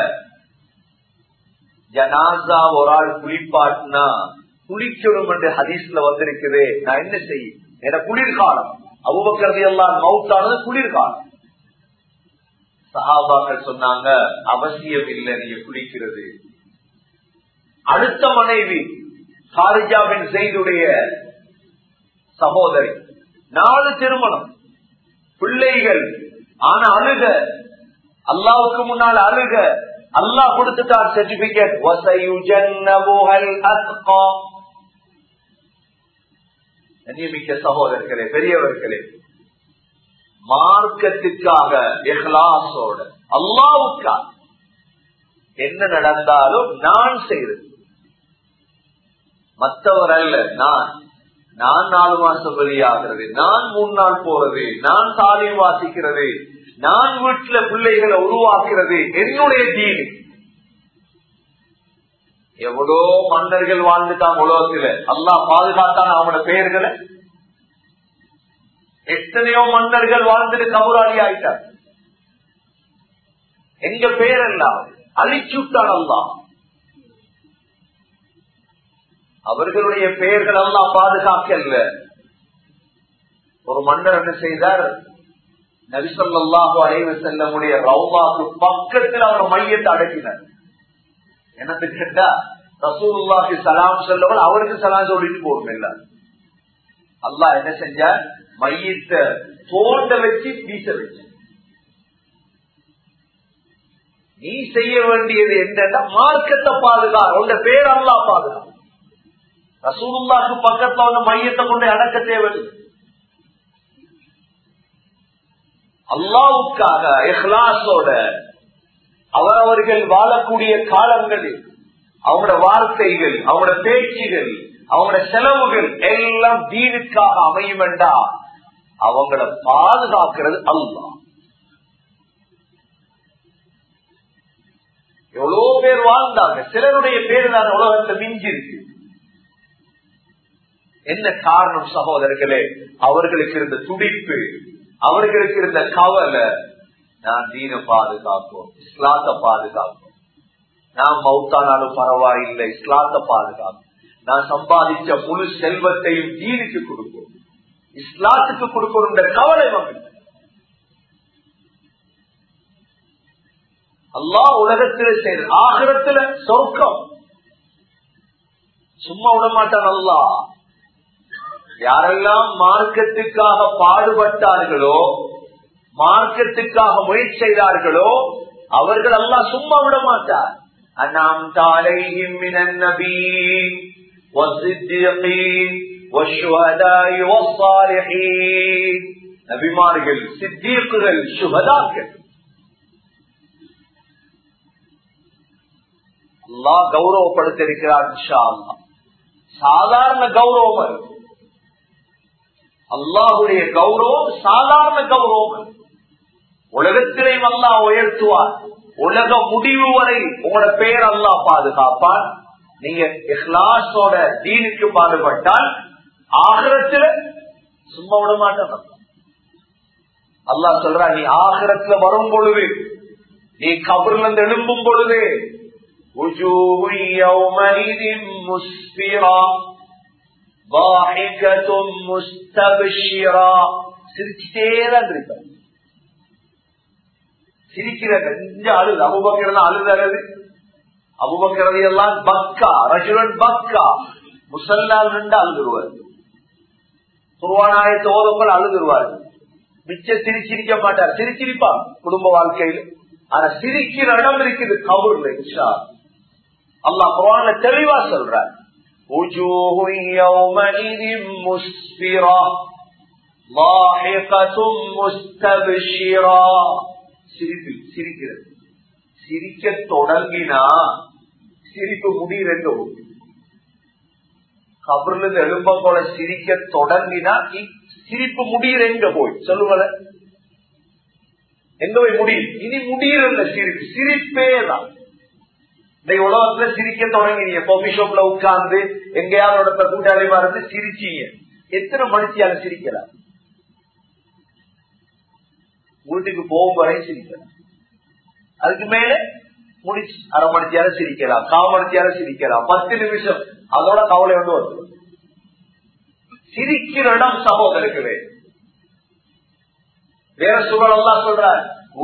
ஜனாசா ஒரு ஆள் குளிப்பாட்டினா குளிக்கணும் என்று ஹதீஸ்ல வந்திருக்குது நான் என்ன செய்யும் என குளிர்காலம் அபுபக்கரதி எல்லாம் மவுத்தானது குளிர்காலம் சஹாபாக்கள் சொன்னாங்க அவசியம் இல்லை நீங்க குளிக்கிறது அடுத்த மனைவி ஹாரிஜாவின் செய்துடைய சகோதரி நாலு திருமணம் பிள்ளைகள் ஆனா அழுக அல்லாவுக்கு முன்னால் அழுக அல்லாஹ் கொடுத்துட்டார் சர்டிபிகேட் நியமிக்க சகோதரர்களே பெரியவர்களே மார்க்கத்துக்காக எஹ்லாசோட அல்லாவுக்காக என்ன நடந்தாலும் நான் செய்யறது மற்றவர் அல்ல நான் நான் நாலு மாசம் வெளியாகிறது நான் மூணு நாள் போறது நான் தாலியம் வாசிக்கிறது நான் வீட்டுல பிள்ளைகளை உருவாக்குறது என்னுடைய தீனி எவ்வளோ மன்னர்கள் வாழ்ந்துட்டாங்க உலகத்துல அல்லா பாதுகாத்தான அவனோட பெயர்களை எத்தனையோ மன்னர்கள் வாழ்ந்துட்டு கபுராளி ஆயிட்டார் எங்க பெயரெல்லாம் அழிச்சுட்டான் அல்லா அவர்களுடைய பெயர்கள் எல்லாம் பாதுகாக்கல ஒரு மன்னர் என்ன செய்தார் நரிசல்லாஹு அலைவ செல்லமுடைய ரவுபாக்கு பக்கத்தில் அவர் மையத்தை அடக்கினார் என்னத்து கேட்டா ரசூலுல்லாக்கு சலாம் சொல்லவன் அவருக்கு சலாம் சொல்லிட்டு போகும் இல்ல அல்லாஹ் என்ன செஞ்சார் மையத்தை தோண்ட வச்சு வீச வச்சு நீ செய்ய வேண்டியது என்னன்னா மார்க்கத்தை பாதுகா உங்க பேர் அல்லா பாதுகா ரசூலுல்லாக்கு பக்கத்துல வந்து மையத்தை கொண்டு அடக்க தேவையில்லை அல்லாவுக்காக இஹ்லாசோட அவரவர்கள் வாழக்கூடிய காலங்களில் அவங்களோட வார்த்தைகள் அவங்களோட பேச்சுகள் அவங்களோட செலவுகள் எல்லாம் தீனுக்காக அமையும் என்றா அவங்கள பாதுகாக்கிறது அல்லா எவ்வளவு பேர் வாழ்ந்தாங்க சிலருடைய பேர் தான் உலகத்தை மிஞ்சி இருக்கு என்ன காரணம் சகோதரர்களே அவர்களுக்கு இருந்த துடிப்பு அவர்களுக்கு இருந்த கவலை நான் தீன பாதுகாப்போம் இஸ்லாத்தை பாதுகாப்போம் நான் மௌத்தானாலும் பரவாயில்லை இஸ்லாத்தை பாதுகாப்போம் நான் சம்பாதிச்ச முழு செல்வத்தையும் தீனுக்கு கொடுப்போம் இஸ்லாத்துக்கு கொடுக்கணும் கவலை மக்கள் அல்லா உலகத்தில் செய்த ஆகிரத்துல சொர்க்கம் சும்மா விட மாட்டான் அல்லா யாரெல்லாம் மார்க்கத்துக்காக பாடுபட்டார்களோ மார்க்கத்துக்காக முயற்சி செய்தார்களோ அவர்கள் எல்லாம் சும்மா விட மாட்டார் அண்ணாம் தாலையும் நபீன் والصديقين والشهداء والصالحين நபிமார்கள் சித்தீக்குகள் சுகதாக்கள் அல்லா கௌரவப்படுத்திருக்கிறார் சாதாரண கௌரவம் அது அல்லாஹுடைய கௌரவம் சாதாரண கௌரவம் உலகத்திலையும் அல்லா உயர்த்துவார் உலக முடிவு வரை உங்களோட பெயர் அல்லா பாதுகாப்பான் நீங்க இஹ்லாஸோட தீனுக்கு பாடுபட்டால் ஆகிரத்துல சும்மா விட மாட்டான் அல்லா சொல்ற நீ ஆகிரத்துல வரும் பொழுது நீ கபர்ல இருந்து எழும்பும் பொழுது சிரிச்சுட்டேதான் இருப்பார் சிரிக்கிற கொஞ்சம் அழுது அபுபக்கிறதா அழுது அழுது அபுபக்கிறது எல்லாம் பக்கா ரஜுரன் பக்கா முசல்லால் நின்று அழுதுருவார் குருவானாயத்தை ஓதப்பல் அழுதுருவார் மிச்ச சிரிச்சிருக்க மாட்டார் சிரிச்சிருப்பார் குடும்ப வாழ்க்கையில் ஆனா சிரிக்கிற இடம் இருக்குது கபூர்ல இன்ஷா அல்லா குரான்ல தெளிவா சொல்றார் وجوه يومئذ مسفرة ضاحكة مستبشرة சிரிப்பு சிரிக்கிறது சிரிக்க தொடங்கினா சிரிப்பு முடியிறங்க கபர்ல இருந்து எழும்ப போல சிரிக்க தொடங்கினா சிரிப்பு முடியிறங்க போய் சொல்லுங்கள எங்க போய் முடியும் இனி முடியிறல்ல சிரிப்பு சிரிப்பே தான் இந்த உலகத்துல சிரிக்க தொடங்கினீங்க காபி ஷாப்ல உட்கார்ந்து எங்கேயாவது கூட்டாளிமா இருந்து சிரிச்சீங்க எத்தனை மனுஷியால சிரிக்கலாம் வீட்டுக்கு போகும் வரை சிரிக்கலாம் அதுக்கு மேல முடிச்சு அரை மணித்தியால சிரிக்கலாம் கால் மணித்தியால சிரிக்கலாம் பத்து நிமிஷம் அதோட கவலை ஒன்று வருது சிரிக்கிற இடம் சகோதரர்களே வேற சூழல் எல்லாம் சொல்றார்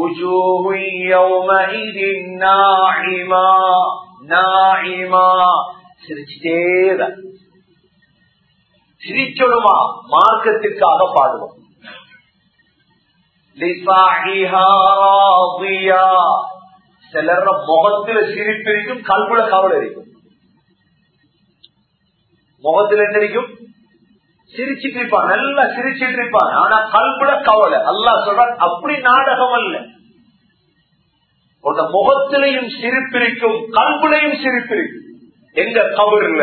சிரிச்சுட்டேதான் சிரிச்சொடுமா மார்க்கத்திற்காக பாடுவோம் சிலர் முகத்துல சிரிப்பு இருக்கும் கல்புல கவலை இருக்கும் முகத்துல என்ன இருக்கும் சிரிச்சிட்டு இருப்பான் நல்லா சிரிச்சிட்டு இருப்பான் ஆனா கல்புல கவலை அல்லா சொல்ற அப்படி நாடகம் அல்ல ஒரு முகத்திலையும் சிரிப்பு இருக்கும் கல்புலையும் சிரிப்பு இருக்கும் எங்க கவர்ல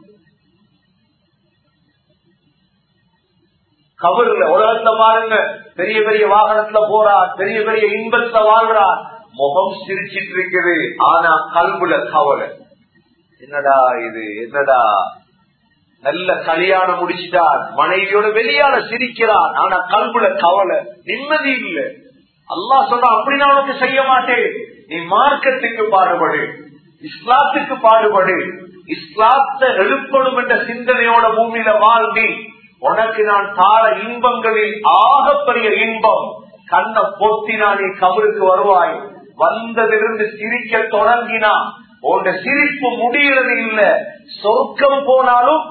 கவர்ல உலகத்துல பாருங்க பெரிய பெரிய வாகனத்துல போறார் பெரிய பெரிய இன்பத்துல வாழ்றார் முகம் சிரிச்சிட்டு இருக்குது ஆனா கல்புல கவலை என்னடா இது என்னடா நல்ல கல்யாணம் முடிச்சிட்டார் மனைவியோட வெளியால சிரிக்கிறான் ஆனா கல்புல கவலை நிம்மதி இல்லை அல்லா சொல்ற அப்படி நான் உனக்கு செய்ய மாட்டேன் நீ மார்க்கத்துக்கு பாடுபடு இஸ்லாத்துக்கு பாடுபடு இஸ்லாத்தை எழுப்படும் என்ற சிந்தனையோட பூமியில வாழ்ந்தி உனக்கு நான் தார இன்பங்களில் ஆகப்பெரிய இன்பம் கண்ணை பொத்தினா நீ கபருக்கு வருவாய் வந்ததிலிருந்து சிரிக்க தொடங்கினா உன் சிரிப்பு முடிகிறது இல்ல சொர்க்கம் போனாலும்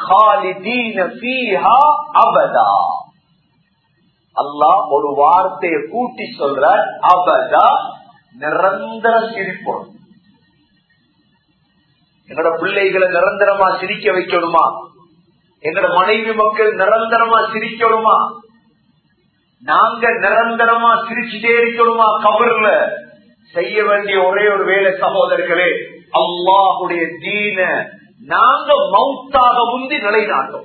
அபதா அல்லாஹ் ஒரு வார்த்தையை கூட்டி சொல்ற அபதா நிரந்தர சிரிப்போம் எங்கட பிள்ளைகளை நிரந்தரமா சிரிக்க வைக்கணுமா எங்கட மனைவி மக்கள் நிரந்தரமா சிரிக்கணுமா நாங்க நிரந்தரமா சிரிச்சுட்டே இருக்கணுமா கபர்ல செய்ய வேண்டிய ஒரே ஒரு வேலை சகோதரர்களே அல்லாஹுடைய தீன நாங்க மவுத்தாக முந்தி நிலைநாட்டோம்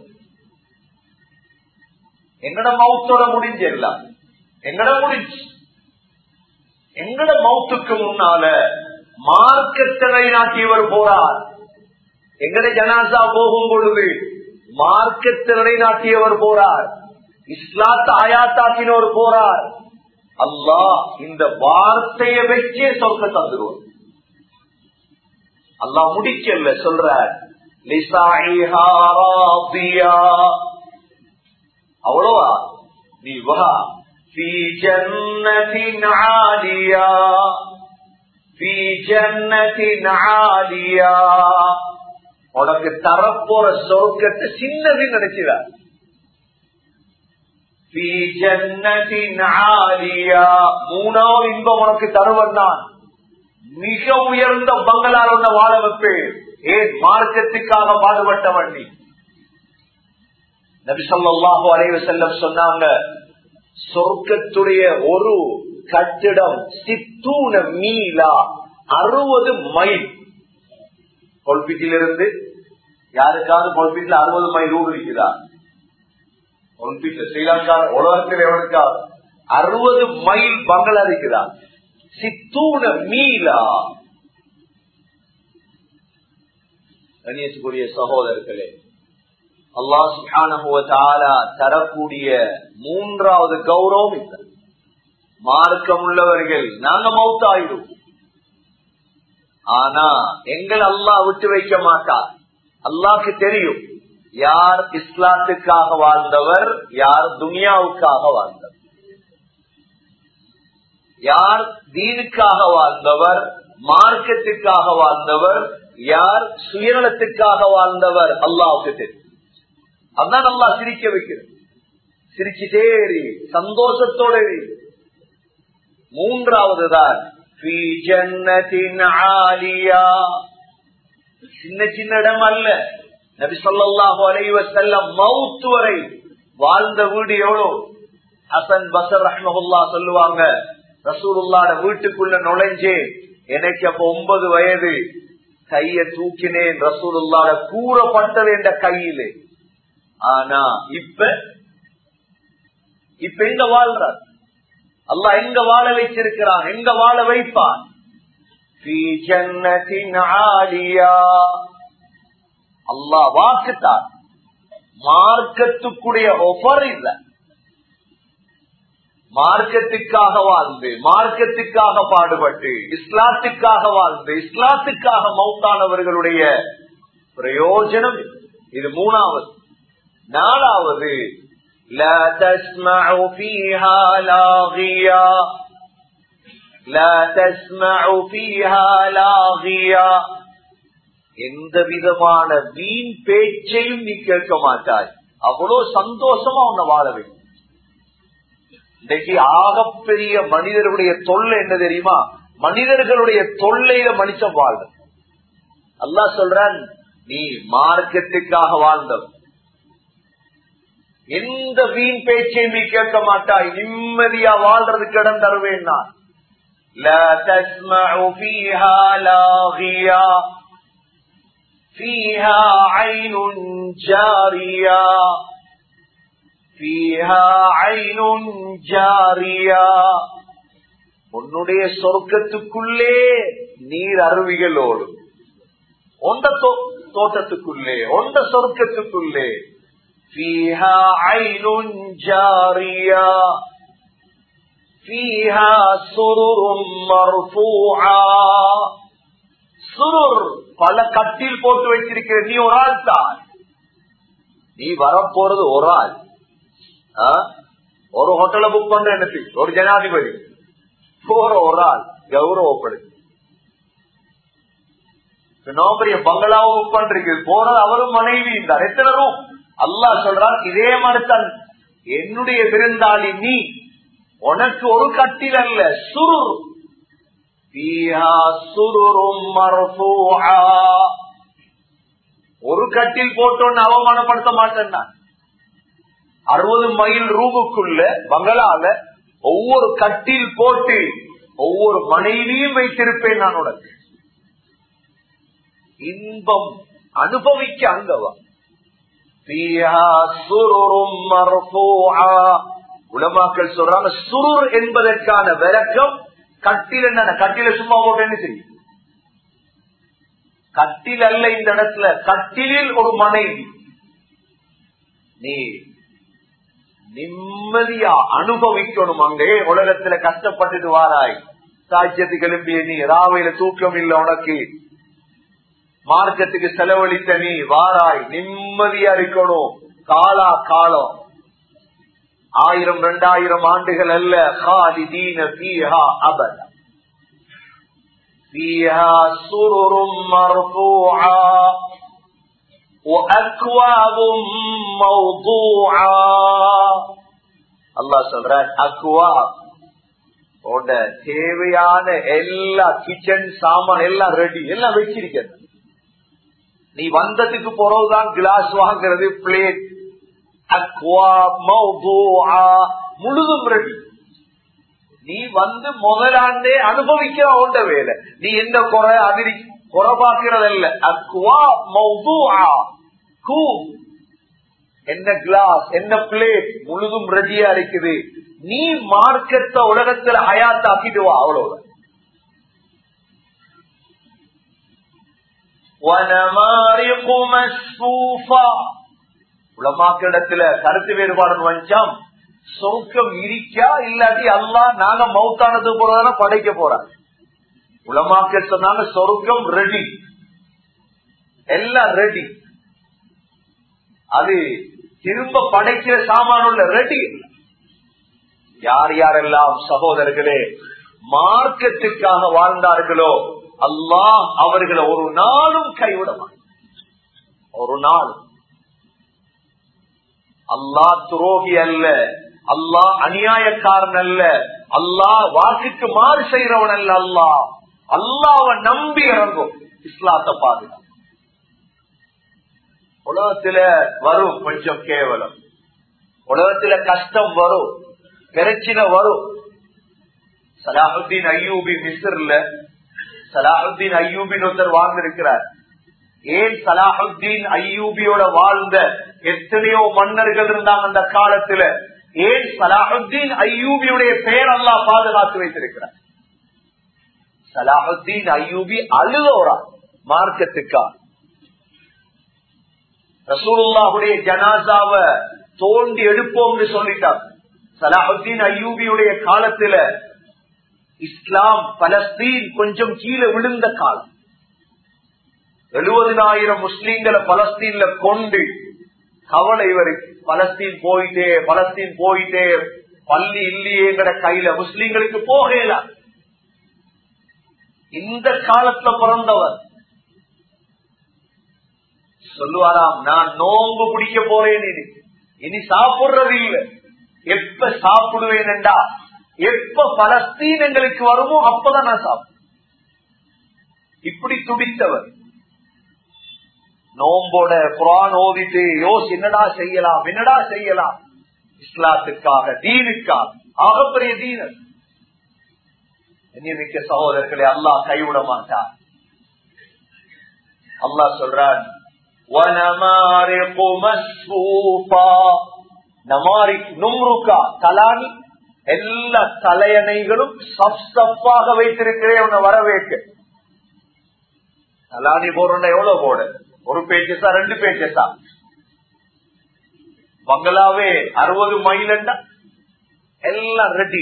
எங்கட மவுத்தோட முடிஞ்செல்லாம் எங்கட முடிஞ்சு எங்கட மவுத்துக்கு முன்னால மார்க்கத்தை நிலைநாட்டியவர் போறார் எங்கட ஜனாசா போகும் பொழுது மார்க்கத்தை நிலைநாட்டியவர் போறார் இஸ்லாத்த ஆயாத்தாக்கினோர் போறார் அல்லாஹ் இந்த வார்த்தையை வச்சே சொர்க்க தந்துருவார் அல்லாஹ் முடிக்கல சொல்ற அவ்வளவா நீ வா في جنة عالية في جنة عالية உனக்கு தரப்போற சொர்க்கத்தை சின்னது நினைச்சுதான் மூணாவது இன்பம் உனக்கு தருவன் நான் மிக உயர்ந்த பங்களால் உன்ன வாழ வைப்பேன் ஏன் மார்க்கத்துக்காக பாடுபட்டவன் நீ நபிசல்லாஹு அலைவ செல்லம் சொன்னாங்க சொர்க்கத்துடைய ஒரு கட்டிடம் சித்தூன மீலா அறுபது மைல் கொல்பீட்டிலிருந்து யாருக்காவது கொல்பீட்டில் அறுபது மைல் ஊர் இருக்குதா ஒலிம்பிக்ல ஸ்ரீலங்கா உலகத்தில் எவனுக்கா அறுபது மைல் பங்களா இருக்குதா சித்தூன மீலா கணியத்துக்குரிய சகோதரர்களே அல்லாஹ் சுகானுவத்தால தரக்கூடிய மூன்றாவது கௌரவம் இல்லை மார்க்கம் உள்ளவர்கள் நாங்க மௌத்தாயிடும் ஆனா எங்கள் அல்லாஹ் விட்டு வைக்க மாட்டார் அல்லாஹ்க்கு தெரியும் யார் இஸ்லாத்துக்காக வாழ்ந்தவர் யார் துனியாவுக்காக வாழ்ந்தவர் யார் தீனுக்காக வாழ்ந்தவர் மார்க்கத்துக்காக வாழ்ந்தவர் யார் சுயநலத்துக்காக வாழ்ந்தவர் அல்லாவுக்கு தெரியும் அதான் நல்லா சிரிக்க வைக்கிறது சிரிச்சுட்டே இரு சந்தோஷத்தோட இரு மூன்றாவது தான் சின்ன சின்ன இடம் அல்ல நபி சொல்லாஹு அலைவ செல்லம் மவுத்து வரை வாழ்ந்த வீடு எவ்வளவு ஹசன் பசர் ரஹ்மஹுல்லா சொல்லுவாங்க ரசூலுல்லாட வீட்டுக்குள்ள நுழைஞ்சேன் எனக்கு அப்ப ஒன்பது வயது கைய தூக்கினேன் ரசூலுல்லாட கூறப்பட்டது என்ற கையிலே ஆனா இப்ப இப்ப எங்க வாழ்றார் அல்லா எங்க வாழ வச்சிருக்கிறான் எங்க வாழ வைப்பான் அல்லா வாக்குத்தான் மார்க்கத்துக்குடைய ஒஃபர் இல்ல மார்க்கத்துக்காக வாழ்ந்து மார்க்கத்துக்காக பாடுபட்டு இஸ்லாத்துக்காக வாழ்ந்து இஸ்லாத்துக்காக மௌத்தானவர்களுடைய பிரயோஜனம் இது மூணாவது நாலாவது لا تسمع فيها لاغيا لا تسمع فيها لاغيا எந்த விதமான வீண் பேச்சையும் நீ கேட்க மாட்டாய் அவ்வளவு சந்தோஷமா உன்னை வாழ வேண்டும் இன்னைக்கு ஆகப்பெரிய மனிதர்களுடைய தொல்லை என்ன தெரியுமா மனிதர்களுடைய தொல்லையில மனுஷன் வாழ்ற அல்லா சொல்றான் நீ மார்க்கத்துக்காக வாழ்ந்தவன் எந்த வீண் பேச்சையும் நீ கேட்க மாட்டாய் நிம்மதியா வாழ்றதுக்கு இடம் தருவேன் நான் لا تسمع فيها لاغيا فيها عين جارية فيها عين جارية உன்னுடைய சொர்க்கத்துக்குள்ளே நீர் அருவிகளோடு ஒன்ற தோட்டத்துக்குள்ளே ஒன்ற சொர்க்கத்துக்குள்ளே فيها عين جارية فيها سرر مرفوعة சுருர் பல கட்டில் போட்டு வச்சிருக்கிற நீ ஒரு ஆள் தான் நீ வரப்போறது ஒரு ஆள் ஒரு ஹோட்டலை புக் பண்ற எனக்கு ஒரு ஜனாதிபதி போற ஒரு ஆள் கௌரவப்படுது பெரிய பங்களாவை புக் பண்றீங்க போறது அவரும் மனைவி இருந்தார் எத்தனை ரூம் அல்லா சொல்றார் இதே மாதிரிதான் என்னுடைய விருந்தாளி நீ உனக்கு ஒரு கட்டில் அல்ல சுருர் ஒரு கட்டில் போட்டோன்னு அவமானப்படுத்த மாட்டேன் நான் அறுபது மைல் ரூமுக்குள்ள பங்களால ஒவ்வொரு கட்டில் போட்டு ஒவ்வொரு மனைவியும் வைத்திருப்பேன் நான் உனக்கு இன்பம் அனுபவிக்க அங்கவா உலமாக்கள் சொல்றாங்க சுருர் என்பதற்கான விளக்கம் கட்டில் என்ன கட்டில சும்மா போட்டேன்னு தெரியும் கட்டில் அல்ல இந்த இடத்துல கட்டிலில் ஒரு மனைவி நீ நிம்மதியா அனுபவிக்கணும் அங்கே உலகத்துல கஷ்டப்பட்டுட்டு வாராய் சாட்சியத்துக்கு எழுப்பிய நீ ராவையில தூக்கம் இல்ல உனக்கு மார்க்கத்துக்கு செலவழித்த நீ வாராய் நிம்மதியா இருக்கணும் காலா காலம் ஆயிரம் ரெண்டாயிரம் ஆண்டுகள் அல்ல خالدين فيها أبدا فيها سرر مرفوعة وأكواب موضوعة الله சொல்ற அக்வாப் உட தேவையான எல்லா கிச்சன் சாமான் எல்லாம் ரெடி எல்லாம் வச்சிருக்கிறது நீ வந்ததுக்கு பிறகுதான் கிளாஸ் வாங்குறது பிளேட் முழுதும் ரெடி நீ வந்து முதலாண்டே அனுபவிக்கிற ஓண்ட வேலை நீ என்ன குறை அதிரி குறை பார்க்கிறதல்ல அக்வா மௌதுஆ கூ என்ன கிளாஸ் என்ன பிளேட் முழுதும் ரெடியா இருக்குது நீ மார்க்கத்தை உலகத்துல ஹயாத்தாக்கிடுவா அவ்வளவு وَنَمَارِقُ مَسْفُوفًا உலமாக்கிடத்துல கருத்து வேறுபாடு வந்துச்சாம் சொர்க்கம் இருக்கா இல்லாட்டி அல்லா நாங்க மௌத்தானது போறதான படைக்க போறாங்க உலமாக்கள் சொன்னாங்க சொர்க்கம் ரெடி எல்லாம் ரெடி அது திரும்ப படைக்கிற சாமானுள்ள ரெடி யார் யாரெல்லாம் சகோதரர்களே மார்க்கத்துக்காக வாழ்ந்தார்களோ அல்லாஹ் அவர்களை ஒரு நாளும் கைவிட ஒரு நாள் அல்லாஹ் துரோகி அல்ல அல்லாஹ் அநியாயக்காரன் அல்ல அல்லாஹ் வாக்குக்கு மாறு செய்யறவன் அல்ல அல்லாஹ் அல்லாஹ் நம்பி இறங்கும் இஸ்லாத்தை பாதுகா உலகத்துல வரும் கொஞ்சம் கேவலம் உலகத்துல கஷ்டம் வரும் பிரச்சனை வரும் சலாஹுத்தீன் ஐயூபி மிஸ்ர்ல சலாஹுத்தீன் ஐயூபின் ஒருத்தர் வாழ்ந்திருக்கிறார் ஏன் சலாஹுத்தீன் ஐயூபியோட வாழ்ந்த எத்தனையோ மன்னர்கள் இருந்தாங்க அந்த காலத்துல ஏன் சலாஹுத்தீன் ஐயூபியுடைய பெயர் அல்லா பாதுகாத்து வைத்திருக்கிறார் சலாஹுத்தீன் ஐயூபி அழுதோரா மார்க்கத்துக்கா ரசூலுல்லாஹுடைய ஜனாசாவ தோண்டி எடுப்போம்னு சொல்லிட்டாங்க சலாஹுத்தீன் ஐயூபியுடைய காலத்துல இஸ்லாம் பலஸ்தீன் கொஞ்சம் கீழே விழுந்த காலம் எழுபதினாயிரம் முஸ்லீம்களை பலஸ்தீன்ல கொண்டு கவலை வரைக்கும் பலஸ்தீன் போயிட்டே பலஸ்தீன் போயிட்டே பள்ளி இல்லையேங்கிற கையில முஸ்லீம்களுக்கு போகல இந்த காலத்துல பிறந்தவர் சொல்லுவாராம் நான் நோம்பு பிடிக்க போறேன் இனி இனி சாப்பிடுறது இல்லை எப்ப சாப்பிடுவேன் என்றா எப்ப பலஸ்தீன் எங்களுக்கு வருமோ அப்பதான் நான் சாப்பிடுவேன் இப்படி துடித்தவர் நோம்போட குரான் ஓதிட்டு யோஸ் என்னடா செய்யலாம் என்னடா செய்யலாம் இஸ்லாத்துக்காக தீனுக்காக ஆகப்பெரிய தீனர் மிக்க சகோதரர்களை அல்லாஹ் கைவிட மாட்டார் அல்லாஹ் சொல்றான் தலானி எல்லா தலையணைகளும் சப்சப்பாக வைத்திருக்கிறேன் உன்னை வரவேற்க தலானி போடுற எவ்வளவு போடு ஒரு பேச்சஸா ரெண்டு பேச்சஸா பங்களாவே அறுபது மைல் எல்லாம் ரெடி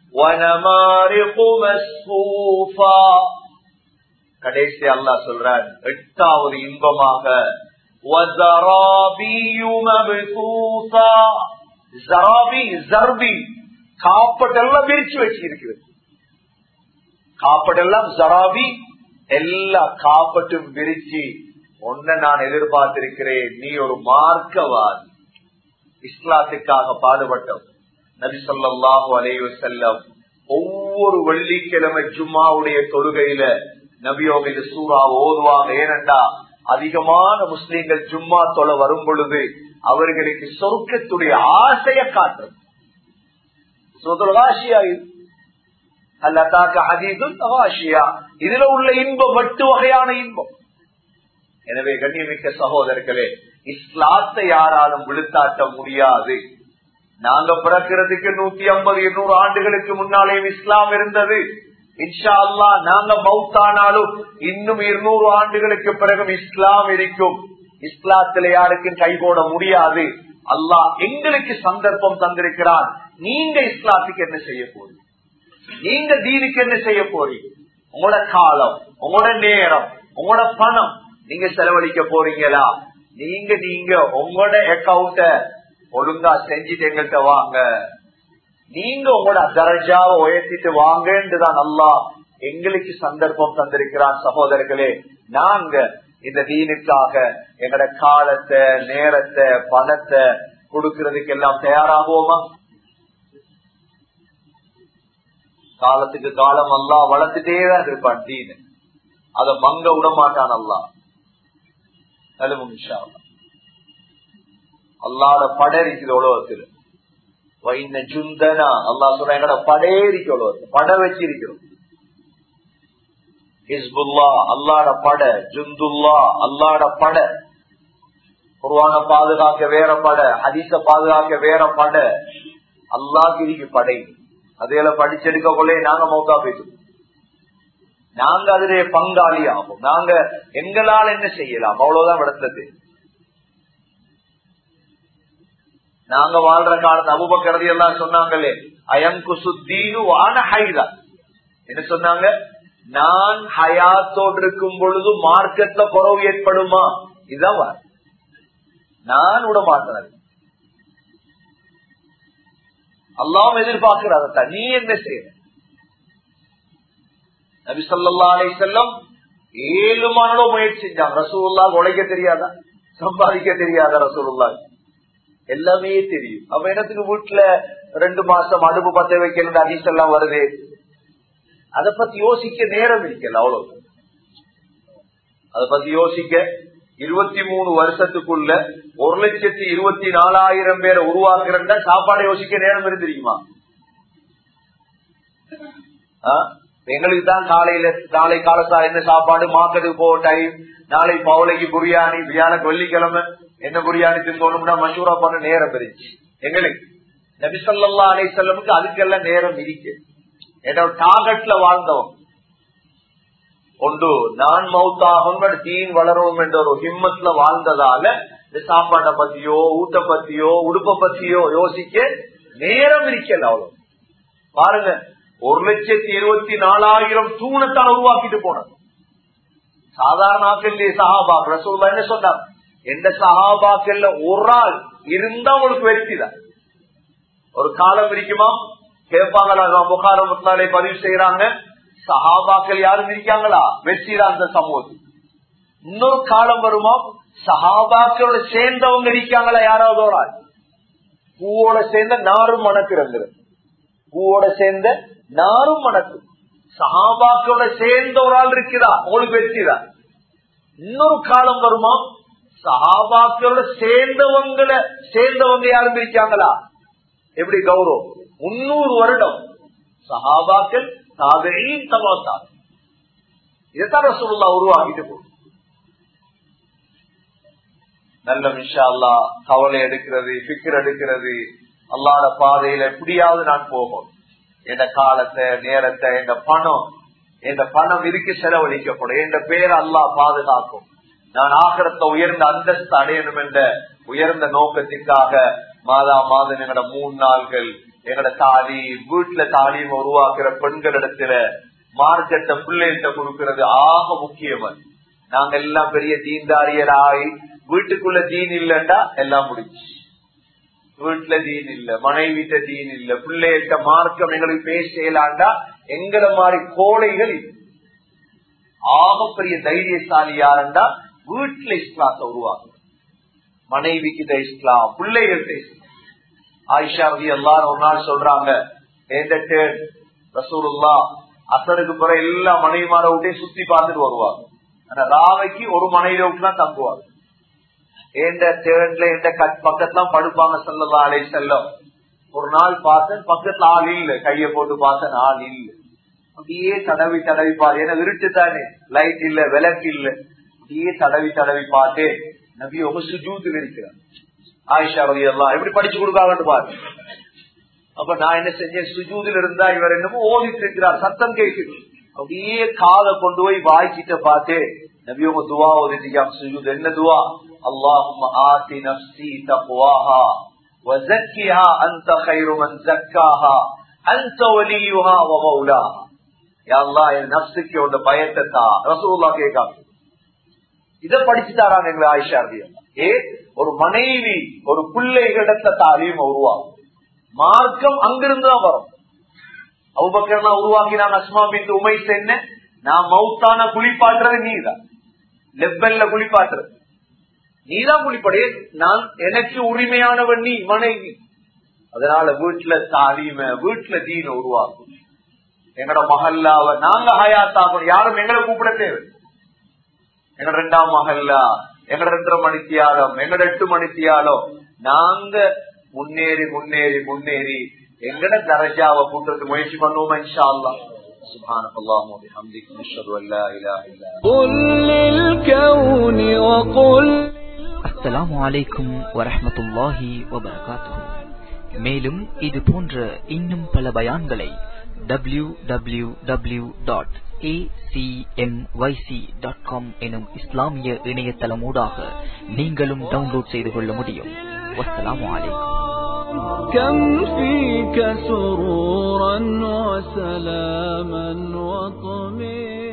கடைசி அல்லா சொல்றான் எட்டாவது இன்பமாக ஜராபி ஜர்பி காப்பட்டெல்லாம் விரிச்சு வச்சிருக்கிறது காப்பட்டெல்லாம் ஜராபி எல்லா காப்பட்டும் விரிச்சு ஒன்ன நான் எதிர்பார்த்திருக்கிறேன் நீ ஒரு மார்க்கவாதி இஸ்லாத்துக்காக பாடுபட்டோம் நபி சொல்லாஹு அலைவ செல்லம் ஒவ்வொரு வெள்ளிக்கிழமை ஜும்மாவுடைய தொழுகையில நபியோக இது சூறா ஓதுவாங்க ஏனண்டா அதிகமான முஸ்லீம்கள் ஜும்மா தொலை வரும் பொழுது அவர்களுக்கு சொர்க்கத்துடைய ஆசைய காட்டுறது இதுல உள்ள இன்பம் எட்டு வகையான இன்பம் எனவே கண்ணியமிக்க சகோதரர்களே இஸ்லாத்தை யாராலும் விழுத்தாட்ட முடியாது நாங்க பிறக்கிறதுக்கு நூத்தி ஐம்பது இருநூறு ஆண்டுகளுக்கு முன்னாலே இஸ்லாம் இருந்தது இன்ஷா அல்லா நாங்க மவுத்தானாலும் இன்னும் இருநூறு ஆண்டுகளுக்கு பிறகும் இஸ்லாம் இருக்கும் இஸ்லாத்துல யாருக்கும் கை போட முடியாது அல்லாஹ் எங்களுக்கு சந்தர்ப்பம் தந்திருக்கிறான் நீங்க இஸ்லாத்துக்கு என்ன செய்ய போறீங்க நீங்க தீனுக்கு என்ன செய்ய போறீங்க உங்களோட காலம் உங்களோட நேரம் உங்களோட பணம் நீங்க செலவழிக்க போறீங்களா நீங்க நீங்க உங்களோட அக்கௌண்ட ஒழுங்கா செஞ்சுட்டு எங்கள்கிட்ட வாங்க நீங்க உங்களோட தரஜாவை உயர்த்திட்டு வாங்கன்றுதான் நல்லா எங்களுக்கு சந்தர்ப்பம் தந்திருக்கிறான் சகோதரர்களே நாங்க இந்த தீனுக்காக எங்கட காலத்தை நேரத்தை பணத்தை கொடுக்கறதுக்கு எல்லாம் தயாராகுவோமா காலத்துக்கு காலம் அல்லா வளர்த்துட்டே தான் இருப்பான் தீனு அத மங்க விட மாட்டான் அல்லா அல்லாட படை இருக்குது உலகத்தில் வைந்த ஜுந்தனா அல்லா சொல்ற எங்கட படையே இருக்கு உலகத்தில் படை வச்சிருக்கிறோம் ஹிஸ்புல்லா அல்லாட பட ஜுந்துல்லா அல்லாட பட குருவான பாதுகாக்க வேற பட ஹதீச பாதுகாக்க வேற பட அல்லாக்கு இருக்கு படை அதையில படிச்செடுக்க கொள்ளே நாங்க மௌத்தா பேசுவோம் நாங்க அதிலே பங்காளி ஆகும் நாங்க எங்களால் என்ன செய்யலாம் அவ்வளவுதான் விடத்தது நாங்க வாழ்ற காலத்து அபுபக்கரதி எல்லாம் சொன்னாங்களே அயம் குசுத்தீனு வான ஹைதா என்ன சொன்னாங்க நான் ஹயாத்தோடு இருக்கும் பொழுது மார்க்கெட்ல குறவு ஏற்படுமா இதுதான் நான் விட மாட்டேன் அல்லாம் எதிர்பார்க்கிறார் நீ என்ன செய்ய நபி சொல்லா அலை செல்லம் ஏழு மானோ முயற்சி செஞ்சாங்க ரசூல்லா உழைக்க தெரியாதா சம்பாதிக்க தெரியாதா ரசூல்லா எல்லாமே தெரியும் அப்ப இடத்துக்கு வீட்டுல ரெண்டு மாசம் அடுப்பு பத்த வைக்கணும் அதிசம் எல்லாம் வருது அதை பத்தி யோசிக்க நேரம் இருக்கல அவ்வளவு அதை பத்தி யோசிக்க இருபத்தி மூணு வருஷத்துக்குள்ள ஒரு லட்சத்தி இருபத்தி நாலாயிரம் பேரை உருவாக்குறா சாப்பாடை யோசிக்க நேரம் இருந்திருக்குமா எங்களுக்கு தான் காலையில காலை காலத்தா என்ன சாப்பாடு மார்க்கெட்டுக்கு போக டைம் நாளை பவளைக்கு பிரியாணி வியாழக்கு வெள்ளிக்கிழமை என்ன பிரியாணி திங்கணும்னா மசூரா பண்ண நேரம் இருந்துச்சு எங்களுக்கு நபிசல்லா அலை செல்லமுக்கு அதுக்கெல்லாம் நேரம் இருக்கு ஏன்னா டாகட்ல வாழ்ந்தவன் ஒன்று நான் மவுத்தாகும் தீன் வளரும் என்ற ஒரு ஹிம்மத்ல வாழ்ந்ததால இந்த சாப்பாட்டை பத்தியோ ஊட்ட பத்தியோ உடுப்ப பத்தியோ யோசிக்க நேரம் இருக்கல அவ்வளவு பாருங்க ஒரு லட்சத்தி இருபத்தி நாலாயிரம் தூணத்தான் உருவாக்கிட்டு போனது சாதாரண ஆக்கள் சஹாபா ரசூல்லா என்ன சொன்னார் எந்த சஹாபாக்கள்ல ஒரு ஆள் இருந்தா உங்களுக்கு வெற்றி தான் ஒரு காலம் இருக்குமா கேட்பாங்களா புகார முத்தாலே பதிவு செய்யறாங்க சஹாபாக்கள் யாரும் இருக்காங்களா வெற்றி தான் அந்த சமூகத்தில் இன்னொரு காலம் வருமா சஹாபாக்களோட சேர்ந்தவங்க இருக்காங்களா யாராவது ஒரு ஆள் பூவோட சேர்ந்த நாரும் மணக்கிறது பூவோட சேர்ந்த நாரும் மணக்கும் சஹாபாக்களோட சேர்ந்த ஒரு ஆள் இருக்கிறா உங்களுக்கு வெற்றிதான் இன்னொரு காலம் வருமா சஹாபாக்களோட சேர்ந்தவங்களை சேர்ந்தவங்க யாரும் இருக்காங்களா எப்படி கௌரவம் முன்னூறு வருடம் சஹாபாக்கள் தாதையும் தவாசா இதைத்தான் ரசூல்லா உருவாக்கிட்டு போகும் நல்ல விஷா அல்லா கவலை எடுக்கிறது பிக்கர் எடுக்கிறது அல்லாத பாதையில எப்படியாவது நான் போகும் என் காலத்தை நேரத்தை என் பணம் என் பணம் இருக்கு செலவழிக்கப்படும் என் பேர் அல்லா பாதுகாக்கும் நான் ஆக்கிரத்தை உயர்ந்த அந்தஸ்து அடையணும் என்ற உயர்ந்த நோக்கத்திற்காக மாதா மாதம் எங்கட மூணு நாள்கள் எங்கட தாலி வீட்டுல தாலியும் உருவாக்குற பெண்களிடத்துல மார்க்கெட்ட பிள்ளைகிட்ட கொடுக்கறது ஆக முக்கியமன் நாங்க எல்லாம் பெரிய தீன்தாரியராய் வீட்டுக்குள்ள தீன் இல்லைண்டா எல்லாம் முடிச்சு வீட்டுல தீன் இல்ல மனைவிட்ட தீன் இல்ல பிள்ளைகிட்ட மார்க்கம் எங்களுக்கு பேசலாண்டா எங்களை மாதிரி கோழைகள் இல்லை ஆகப்பெரிய தைரியசாலி யாருண்டா வீட்டுல இஸ்லாத்தை உருவாக்கும் மனைவிக்கிட்ட இஸ்லாம் பிள்ளைகள்கிட்ட இஸ்லாம் ஆயிஷா ரவி எல்லாரும் ஒரு நாள் சொல்றாங்க ரசூலுல்லா அசருக்கு பிற எல்லா மனைவிமார விட்டே சுத்தி பார்த்துட்டு வருவாங்க ஆனா ராவைக்கு ஒரு மனைவி விட்டு தான் தங்குவாங்க ஏண்ட தேர்ட்ல எந்த பக்கத்துல படுப்பாங்க செல்லா அலை செல்லம் ஒரு நாள் பார்த்தேன் பக்கத்துல ஆள் இல்ல கைய போட்டு பார்த்தேன் ஆள் இல்ல அப்படியே தடவி தடவி பாரு ஏன்னா இருட்டு தானே லைட் இல்ல விளக்கு இல்ல அப்படியே தடவி தடவி பார்த்தே நபி உங்க சுஜூத்தில் இருக்கிறார் ஆயிஷா ரவி எல்லாம் எப்படி படிச்சு கொடுக்காங்கன்னு பாரு அப்ப நான் என்ன செஞ்சேன் சுஜூதில் இருந்தா இவர் என்னமோ ஓதிட்டு இருக்கிறார் சத்தம் கேட்குது அப்படியே காதை கொண்டு போய் வாய்க்கிட்ட பார்த்தே நபி உங்க துவா ஓதிட்டியாம் சுஜூத் என்ன துவா அல்லாஹும் ஆத்தி நப்சி தக்வாஹா وزكها انت خير من زكاها انت وليها ومولاها يا الله என் நப்சுக்கு உள்ள பயத்தை தா ரசூலுல்லாஹ் கேட்காம இத படிச்சு தாராங்க எங்களை ஆயிஷா ஏ ஒரு மனைவி ஒரு பிள்ளைகளிடத்த தாலியும் உருவாகும் மார்க்கம் அங்கிருந்து தான் வரும் அவுபக்கர் உருவாக்கினாங்க அஸ்மா பின் உமை சென்ன நான் மவுத்தான குளிப்பாட்டுறது நீதான் லெப்பல்ல குளிப்பாட்டுறது நீதான் குளிப்படே நான் எனக்கு உரிமையானவன் நீ மனைவி அதனால வீட்டுல தாலிம வீட்டுல தீன உருவாக்கும் எங்கட மகல்லாவ நாங்க ஹயாத்தாகும் யாரும் எங்களை கூப்பிட தேவை எங்கட ரெண்டாம் மகல்லா எங்கட ரெண்டரை மணித்தியாலம் எங்கட எட்டு மணித்தியாலம் நாங்க முன்னேறி முன்னேறி முன்னேறி எங்கட தரஜாவை கூட்டுறதுக்கு முயற்சி பண்ணுவோம் இன்ஷா அல்லா سبحانك اللهم وبحمدك نشهد ان لا اله الا انت قل للكون وقل அஸ்ஸலாமு அலைக்கும் வரஹ்மத்துல்லாஹி வபரகாத்துஹு மேலும் இது போன்ற இன்னும் பல பயான்களை டபிள்யூ டபிள்யூ டபிள்யூ டாட் எனும் இஸ்லாமிய இணையதளமூடாக நீங்களும் டவுன்லோட் செய்து கொள்ள முடியும் வஸ்ஸலாமு அலைக்கும் كم فيك سرورا وسلاما وطمئنا